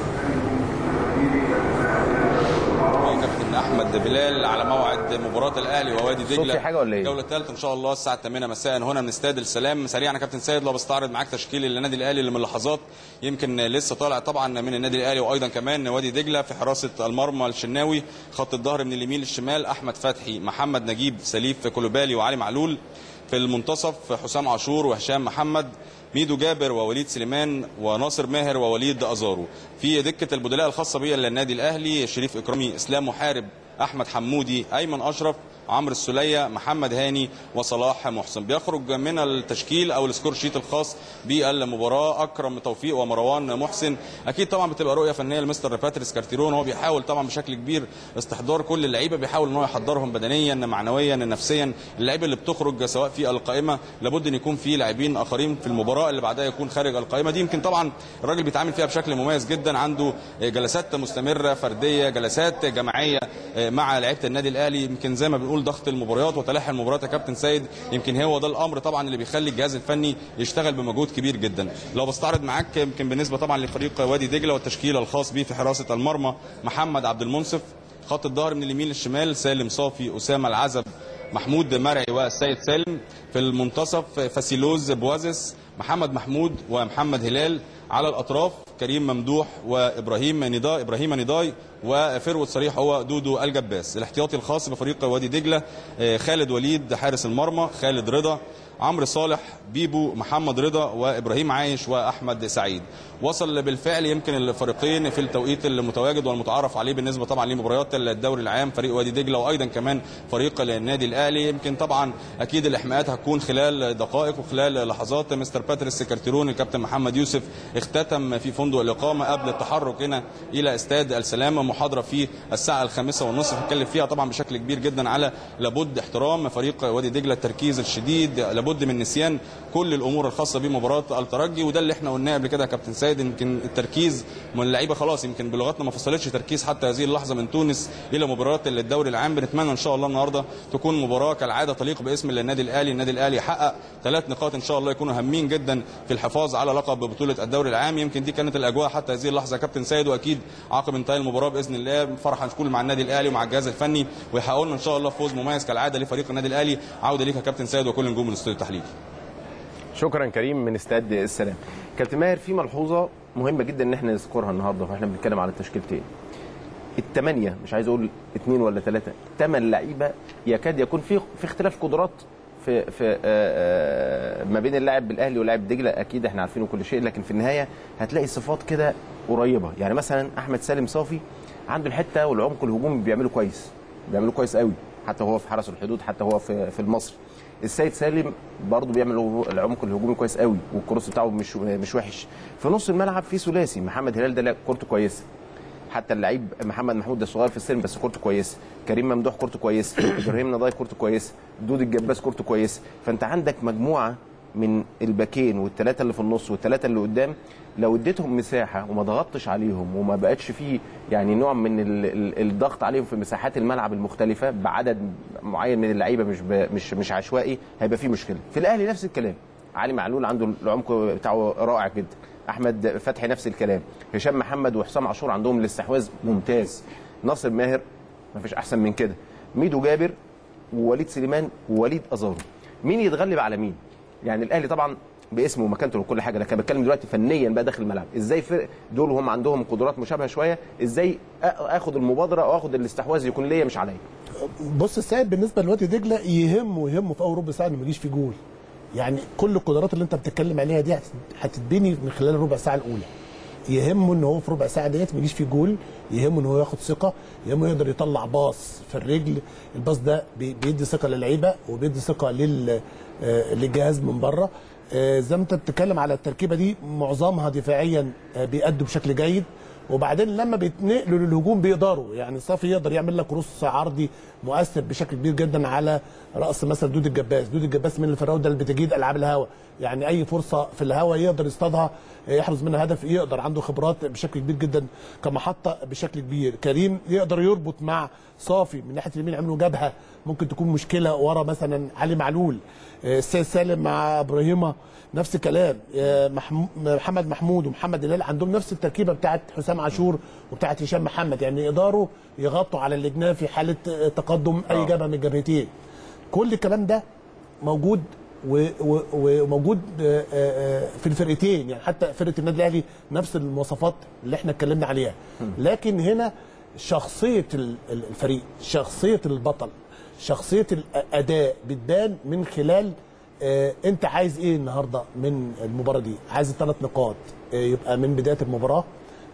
كابتن احمد بلال على موعد مباراه الاهلي ووادي الصوت دجله في حاجة ولا إيه؟ الجوله الثالثه ان شاء الله الساعه 8 مساء هنا من استاد السلام سريعا يا كابتن سيد لو بستعرض معاك تشكيل النادي الاهلي اللي من لحظات يمكن لسه طالع طبعا من النادي الاهلي وايضا كمان وادي دجله في حراسه المرمى الشناوي خط الظهر من اليمين للشمال احمد فتحي محمد نجيب سليف كولوبالي وعلي معلول في المنتصف حسام عاشور وهشام محمد ميدو جابر ووليد سليمان وناصر ماهر ووليد ازارو في دكه البدلاء الخاصه بيا للنادي الاهلي شريف اكرامي اسلام محارب احمد حمودي ايمن اشرف عمرو السوليه محمد هاني وصلاح محسن بيخرج من التشكيل او السكور شيت الخاص بالمباراه اكرم توفيق ومروان محسن اكيد طبعا بتبقى رؤيه فنيه لمستر باتريس كارتيرون هو بيحاول طبعا بشكل كبير استحضار كل اللعيبه بيحاول ان هو يحضرهم بدنيا معنويا نفسيا اللعيبه اللي بتخرج سواء في القائمه لابد ان يكون في لاعبين اخرين في المباراه اللي بعدها يكون خارج القائمه دي يمكن طبعا الراجل بيتعامل فيها بشكل مميز جدا عنده جلسات مستمره فرديه جلسات جماعيه مع لعيبه النادي الاهلي يمكن زي ما بنقول ضغط المباريات وتلاحي المباريات يا كابتن سيد يمكن هو ده الامر طبعا اللي بيخلي الجهاز الفني يشتغل بمجهود كبير جدا لو بستعرض معاك يمكن بالنسبه طبعا لفريق وادي دجله والتشكيل الخاص به في حراسه المرمى محمد عبد المنصف خط الظهر من اليمين للشمال سالم صافي اسامه العزب محمود مرعي والسيد سالم في المنتصف فاسيلوز بوازس محمد محمود ومحمد هلال على الاطراف كريم ممدوح وابراهيم نداي ابراهيم نداي وفروت صريح هو دودو الجباس الاحتياطي الخاص بفريق وادي دجله خالد وليد حارس المرمى خالد رضا عمرو صالح بيبو محمد رضا وابراهيم عايش واحمد سعيد وصل بالفعل يمكن الفريقين في التوقيت المتواجد والمتعارف عليه بالنسبه طبعا لمباريات الدوري العام فريق وادي دجله وايضا كمان فريق النادي الاهلي يمكن طبعا اكيد الاحماءات هتكون خلال دقائق وخلال لحظات مستر باتريس كارتيرون الكابتن محمد يوسف اختتم في فندق الاقامه قبل التحرك هنا الى استاد السلامه محاضره في الساعه الخامسة والنصف اتكلم فيها طبعا بشكل كبير جدا على لابد احترام فريق وادي دجله التركيز الشديد لابد من نسيان كل الامور الخاصه بمباراه الترجي وده اللي احنا قلناه قبل كده يا كابتن سيد يمكن التركيز من اللعيبه خلاص يمكن بلغتنا ما فصلتش تركيز حتى هذه اللحظه من تونس الى مباراه الدوري العام بنتمنى ان شاء الله النهارده تكون مباراه كالعاده تليق باسم النادي الاهلي النادي الاهلي يحقق ثلاث نقاط ان شاء الله يكونوا هامين جدا في الحفاظ على لقب بطوله الدوري العام يمكن دي كانت الاجواء حتى هذه اللحظه يا كابتن سيد واكيد عقب انتهاء المباراه باذن الله فرحه نكون مع النادي الاهلي ومع الجهاز الفني ويحققوا لنا ان شاء الله فوز مميز كالعاده لفريق النادي الاهلي عوده ليك يا كابتن سيد وكل نجوم الاستوديو التحليلي شكرا كريم من استاد السلام كابتن ماهر في ملحوظه مهمه جدا ان احنا نذكرها النهارده واحنا بنتكلم على التشكيلتين الثمانيه مش عايز اقول اثنين ولا ثلاثه ثمان لعيبه يكاد يكون في في اختلاف قدرات في في آه، آه، ما بين اللاعب الاهلي ولاعب دجله اكيد احنا عارفينه كل شيء لكن في النهايه هتلاقي صفات كده قريبه يعني مثلا احمد سالم صافي عنده الحته والعمق الهجومي بيعمله كويس بيعمله كويس قوي حتى هو في حرس الحدود حتى هو في في المصري السيد سالم برضه بيعمل العمق الهجومي كويس قوي والكروس بتاعه مش مش وحش في نص الملعب في ثلاثي محمد هلال ده لا كورته كويسه حتى اللعيب محمد محمود ده صغير في السن بس كورته كويسه كريم ممدوح كورته كويسه ابراهيم نضاي كورته كويسه دود الجباس كورته كويسه فانت عندك مجموعه من الباكين والثلاثه اللي في النص والثلاثه اللي قدام لو اديتهم مساحه وما ضغطتش عليهم وما بقتش فيه يعني نوع من ال- ال- الضغط عليهم في مساحات الملعب المختلفه بعدد معين من اللعيبه مش ب- مش مش عشوائي هيبقى فيه مشكله في الاهلي نفس الكلام علي معلول عنده العمق بتاعه رائع جدا احمد فتحي نفس الكلام هشام محمد وحسام عاشور عندهم الاستحواذ ممتاز ناصر ماهر ما فيش احسن من كده ميدو جابر ووليد سليمان ووليد ازارو مين يتغلب على مين يعني الاهلي طبعا باسمه ومكانته وكل حاجه لكن بتكلم دلوقتي فنيا بقى داخل الملعب ازاي فرق دول هم عندهم قدرات مشابهه شويه ازاي آ- اخد المبادره او اخد الاستحواذ يكون ليا مش عليا بص السيد بالنسبه لوادي دجله يهمه يهمه في اول ربع ساعه انه ما يجيش في جول يعني كل القدرات اللي انت بتتكلم عليها دي هت- هتتبني من خلال الربع ساعه الاولى يهمه ان هو في ربع ساعه ديت ما يجيش في جول يهمه ان هو ياخد ثقه يهمه يقدر يطلع باص في الرجل الباص ده بي- بيدي ثقه للعيبه وبيدي ثقه لل آه، للجهاز من بره آه، زي ما انت بتتكلم على التركيبه دي معظمها دفاعيا آه، بيأدوا بشكل جيد وبعدين لما بيتنقلوا للهجوم بيقدروا يعني صافي يقدر يعمل لك رص عرضي مؤثر بشكل كبير جدا على راس مثلا دود الجباس دود الجباس من الفراوده اللي بتجيد العاب الهواء يعني اي فرصه في الهواء يقدر يصطادها يحرز منها هدف يقدر عنده خبرات بشكل كبير جدا كمحطه بشكل كبير كريم يقدر يربط مع صافي من ناحيه اليمين عملوا جبهه ممكن تكون مشكله ورا مثلا علي معلول آه، السيد سالم مع ابراهيمه نفس الكلام آه، محمو- محمد محمود ومحمد هلال عندهم نفس التركيبه بتاعت حسام عاشور وبتاعت هشام محمد يعني يقدروا يغطوا على اللجنه في حاله آه، تقدم اي جبهه من الجبهتين كل الكلام ده موجود و- و- وموجود آه، آه، في الفرقتين يعني حتى فرقه النادي الاهلي نفس المواصفات اللي احنا اتكلمنا عليها لكن هنا شخصيه ال- ال- الفريق شخصيه البطل شخصيه الاداء بتبان من خلال آه، انت عايز ايه النهارده من المباراه دي عايز الثلاث نقاط آه، يبقى من بدايه المباراه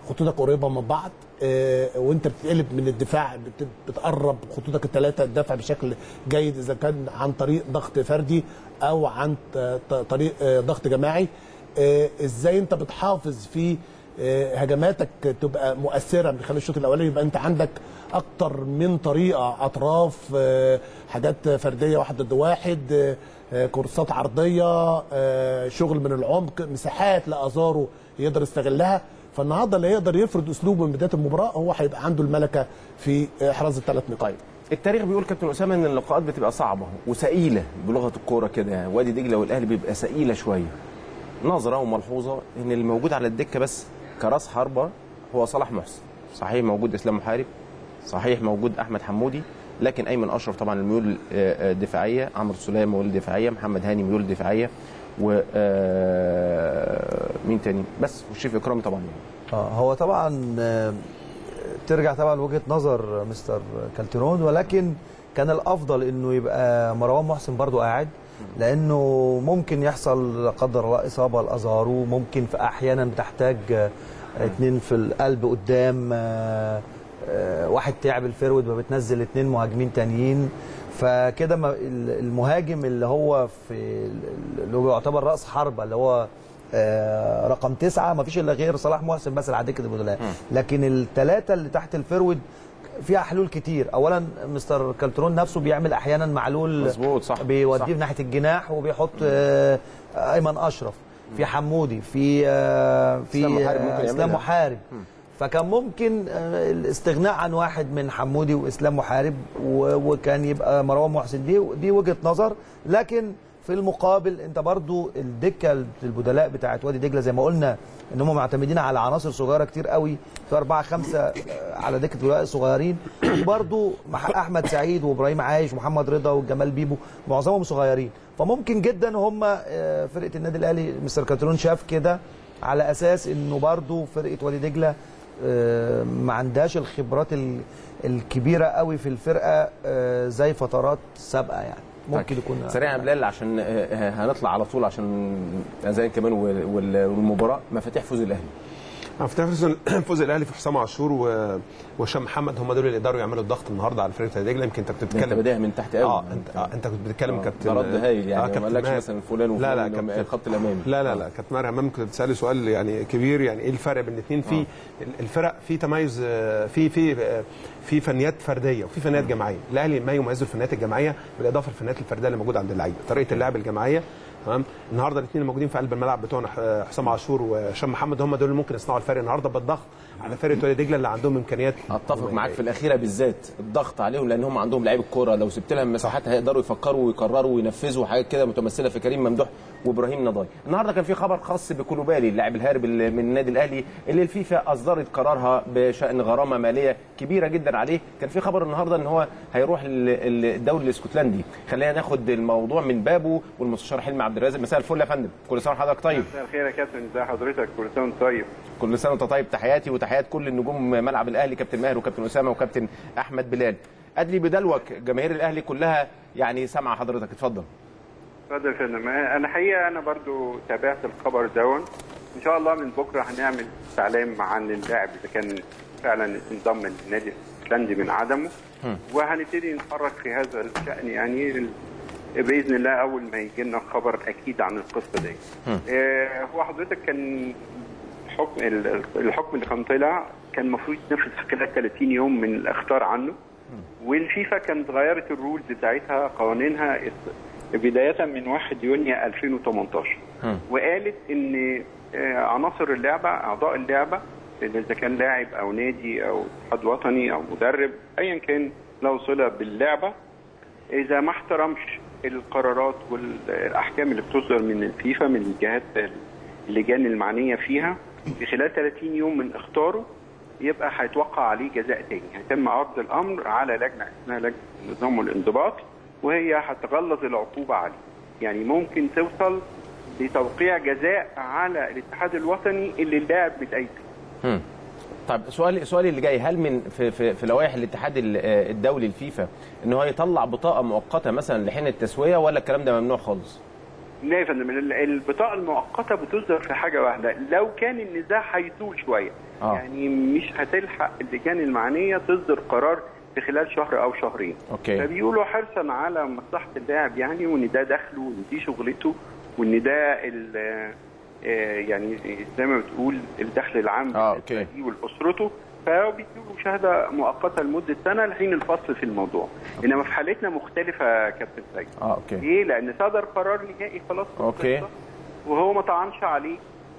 خطوطك قريبه من بعض آه، وانت بتقلب من الدفاع بت- بتقرب خطوطك الثلاثه الدفع بشكل جيد اذا كان عن طريق ضغط فردي او عن ط- ط- طريق آه، ضغط جماعي آه، ازاي انت بتحافظ في آه، هجماتك تبقى مؤثره من خلال الشوط الاولاني يبقى انت عندك اكتر من طريقه اطراف آه، حاجات فرديه واحد ضد واحد آه، آه، كورسات عرضيه آه، شغل من العمق مساحات لازارو يقدر يستغلها فالنهارده اللي يقدر يفرض اسلوبه من بدايه المباراه هو هيبقى عنده الملكه في احراز الثلاث نقاط التاريخ بيقول كابتن اسامه ان اللقاءات بتبقى صعبه وثقيله بلغه الكوره كده يعني وادي دجله والاهلي بيبقى ثقيله شويه نظره وملحوظه ان اللي موجود على الدكه بس كراس حربه هو صلاح محسن صحيح موجود اسلام محارب صحيح موجود احمد حمودي لكن ايمن اشرف طبعا الميول آه، آه، دفاعيه عمرو سليم ميول دفاعيه محمد هاني ميول دفاعيه و آه، مين تاني بس والشريف اكرامي طبعا يعني. اه هو طبعا آه، ترجع طبعا وجهه نظر مستر كالتيرون ولكن كان الافضل انه يبقى مروان محسن برضو قاعد لانه ممكن يحصل لا قدر الله اصابه لازارو ممكن في احيانا بتحتاج آه، اتنين في القلب قدام آه، آه، واحد تعب الفرود فبتنزل اتنين مهاجمين تانيين فكده ما- ال- المهاجم اللي هو في اللي هو يعتبر راس حربه اللي هو آه، رقم تسعة ما فيش الا غير صلاح محسن بس اللي على دكه البدلاء لكن الثلاثه اللي تحت الفرود فيها حلول كتير اولا مستر كالترون نفسه بيعمل احيانا معلول مظبوط، صح، بيوديه صح. في ناحيه الجناح وبيحط آه، ايمن اشرف في حمودي في آه، في إسلام محارب ممكن آه، اسلام يعملها. محارب فكان ممكن آه، الاستغناء عن واحد من حمودي واسلام محارب و- وكان يبقى مروان محسن دي دي وجهه نظر لكن في المقابل انت برضو الدكه البدلاء بتاعت وادي دجله زي ما قلنا ان هم معتمدين على عناصر صغيره كتير قوي في اربعه خمسه آه، على دكه البدلاء صغيرين وبرضو مع احمد سعيد وابراهيم عايش ومحمد رضا وجمال بيبو معظمهم صغيرين فممكن جدا هم آه، فرقه النادي الاهلي مستر كاترون شاف كده على اساس انه برضو فرقه وادي دجله آه، ما عندهاش الخبرات ال- الكبيره قوي في الفرقه آه، زي فترات سابقه يعني ممكن يكون سريعا يا بلال عشان آه، آه، هنطلع على طول عشان اذان كمان وال- وال- والمباراه مفاتيح فوز الاهلي مفتاح فوز فوز الاهلي في حسام عاشور و- وهشام محمد هم دول اللي يقدروا يعملوا الضغط النهارده على فرقه دجله يمكن انت انت بتتكلم بدايه من تحت قوي اه انت آه انت كنت بتتكلم آه، كابتن ده رد هايل يعني ما كابتن قالكش ماهر. مثلا فلان وفلان لا لا إنهم كابتن الخط الامامي لا لا آه. لا كابتن ماهر امام كنت بتسالي سؤال يعني كبير يعني ايه الفرق بين الاثنين في الفرق في تميز آه، في في آه، في فنيات فرديه وفي فنيات جماعيه الاهلي ما يميزه الفنيات الجماعيه بالاضافه للفنيات الفرديه اللي موجوده عند اللعيبه طريقه اللعب الجماعيه تمام النهارده الاثنين الموجودين في قلب الملعب بتوعنا آه، حسام عاشور وهشام محمد هم دول اللي ممكن يصنعوا الفرق النهارده بالضغط على فرقه وادي دجله اللي عندهم امكانيات اتفق معاك في الاخيره بالذات الضغط عليهم لان هم عندهم لعيب الكوره لو سبت لهم مساحات هيقدروا يفكروا ويقرروا وينفذوا حاجات كده متمثله في كريم ممدوح وابراهيم نضاي النهارده كان في خبر خاص بكولوبالي اللاعب الهارب اللي من النادي الاهلي اللي الفيفا اصدرت قرارها بشان غرامه ماليه كبيره جدا عليه كان في خبر النهارده ان هو هيروح ال- الدوري الاسكتلندي خلينا ناخد الموضوع من بابه والمستشار حلمي عبد الرازق مساء الفل يا فندم كل سنه وحضرتك طيب مساء الخير يا كابتن ازي حضرتك كل سنه وانت طيب كل سنه وانت طيب تحياتي وتحيات كل النجوم ملعب الاهلي كابتن ماهر وكابتن اسامه وكابتن احمد بلال ادلي بدلوك جماهير الاهلي كلها يعني سامعه حضرتك اتفضل اتفضل يا فندم انا حقيقه انا برضو تابعت الخبر دون ان شاء الله من بكره هنعمل استعلام عن اللاعب اذا كان فعلا انضم للنادي الاسكتلندي من عدمه وهنبتدي نتحرك في هذا الشان يعني ال- باذن الله اول ما يجي لنا خبر اكيد عن القصه دي. آه هو حضرتك كان حكم ال- الحكم اللي كان طلع كان المفروض يتنفذ في خلال 30 يوم من الاخطار عنه والفيفا كانت غيرت الرولز بتاعتها قوانينها بدايه من 1 يونيو 2018 وقالت ان آه، عناصر اللعبه اعضاء اللعبه اذا كان لاعب او نادي او اتحاد وطني او مدرب ايا كان له صله باللعبه اذا ما احترمش القرارات والاحكام اللي بتصدر من الفيفا من الجهات اللجان المعنيه فيها في خلال 30 يوم من اخطاره يبقى هيتوقع عليه جزاء تاني هيتم عرض الامر على لجنه اسمها لجنه النظام والانضباط وهي هتغلظ العقوبه عليه يعني ممكن توصل لتوقيع جزاء على الاتحاد الوطني اللي اللاعب متأيد فيه مم. طيب سؤالي سؤالي اللي جاي هل من في في, في لوائح الاتحاد ال- آه، الدولي الفيفا ان هو يطلع بطاقه مؤقته مثلا لحين التسويه ولا الكلام ده ممنوع خالص؟ لا يا فندم ال- البطاقه المؤقته بتصدر في حاجه واحده لو كان النزاع هيطول شويه آه. يعني مش هتلحق اللجان المعنيه تصدر قرار في خلال شهر او شهرين اوكي فبيقولوا حرصا على مصلحه اللاعب يعني وان ده دخله وان دي شغلته وان ده ال- آه، يعني زي ما بتقول الدخل العام آه، بالنسبة أوكي. ليه ولاسرته فبيديله شهاده مؤقته لمده سنه لحين الفصل في الموضوع انما في حالتنا مختلفه يا كابتن سيد اه اوكي ليه؟ لان صدر قرار نهائي خلاص في أوكي. القصة، وهو ما طعنش عليه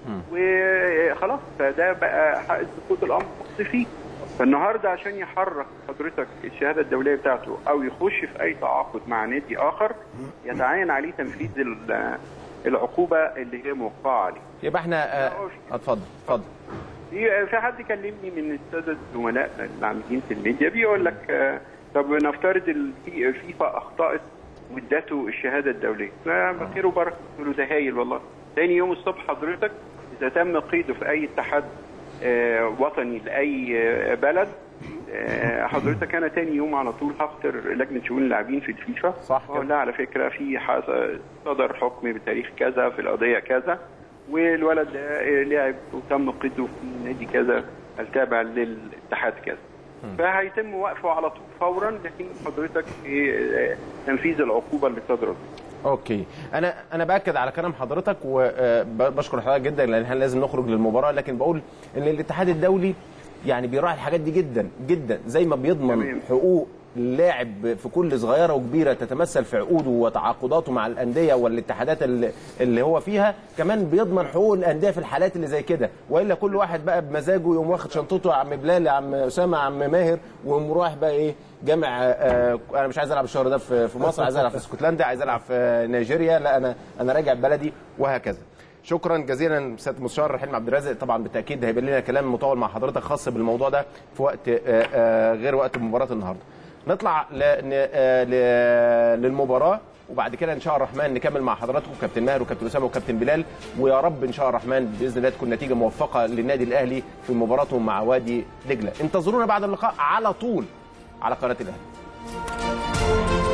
وخلاص فده بقى حق سقوط الامر مقص فيه فالنهارده عشان يحرك حضرتك الشهاده الدوليه بتاعته او يخش في اي تعاقد مع نادي اخر يتعين عليه تنفيذ ال- العقوبه اللي هي موقعه عليه. يبقى احنا آه، اتفضل اتفضل في في حد كلمني من الساده الزملاء العاملين في الميديا بيقول لك آه، طب نفترض الفي- فيفا اخطات وادته الشهاده الدوليه لا بخير وبركه قلت له ده هايل والله تاني يوم الصبح حضرتك اذا تم قيده في اي اتحاد آه، وطني لاي آه، بلد آه، حضرتك انا تاني يوم على طول هخطر لجنه شؤون اللاعبين في الفيفا صح كده. واقول لها على فكره في حص- صدر حكم بتاريخ كذا في القضيه كذا والولد ده لعب وتم قيده في نادي كذا التابع للاتحاد كذا فهيتم وقفه على طول فورا لحين حضرتك إيه، تنفيذ العقوبه اللي صدرت اوكي انا انا باكد على كلام حضرتك وبشكر حضرتك جدا لان احنا لازم نخرج للمباراه لكن بقول ان الاتحاد الدولي يعني بيراعي الحاجات دي جدا جدا زي ما بيضمن تمام. حقوق اللاعب في كل صغيره وكبيره تتمثل في عقوده وتعاقداته مع الانديه والاتحادات اللي, اللي هو فيها كمان بيضمن حقوق الانديه في الحالات اللي زي كده والا كل واحد بقى بمزاجه يقوم واخد شنطته يا عم بلال يا عم اسامه يا عم ماهر ويقوم رايح بقى ايه جامع آه انا مش عايز العب الشهر ده في في مصر عايز العب في اسكتلندا عايز العب في نيجيريا لا انا انا راجع بلدي وهكذا شكرا جزيلا سياده المستشار حلمي عبد الرازق طبعا بالتاكيد هيبقى لنا كلام مطول مع حضرتك خاص بالموضوع ده في وقت آه، آه، غير وقت مباراه النهارده نطلع ل- ن- آه، ل- للمباراه وبعد كده ان شاء الله الرحمن نكمل مع حضراتكم كابتن ماهر وكابتن اسامه وكابتن بلال ويا رب ان شاء الله الرحمن باذن الله تكون نتيجه موفقه للنادي الاهلي في مباراتهم مع وادي دجله انتظرونا بعد اللقاء على طول على قناه الاهلي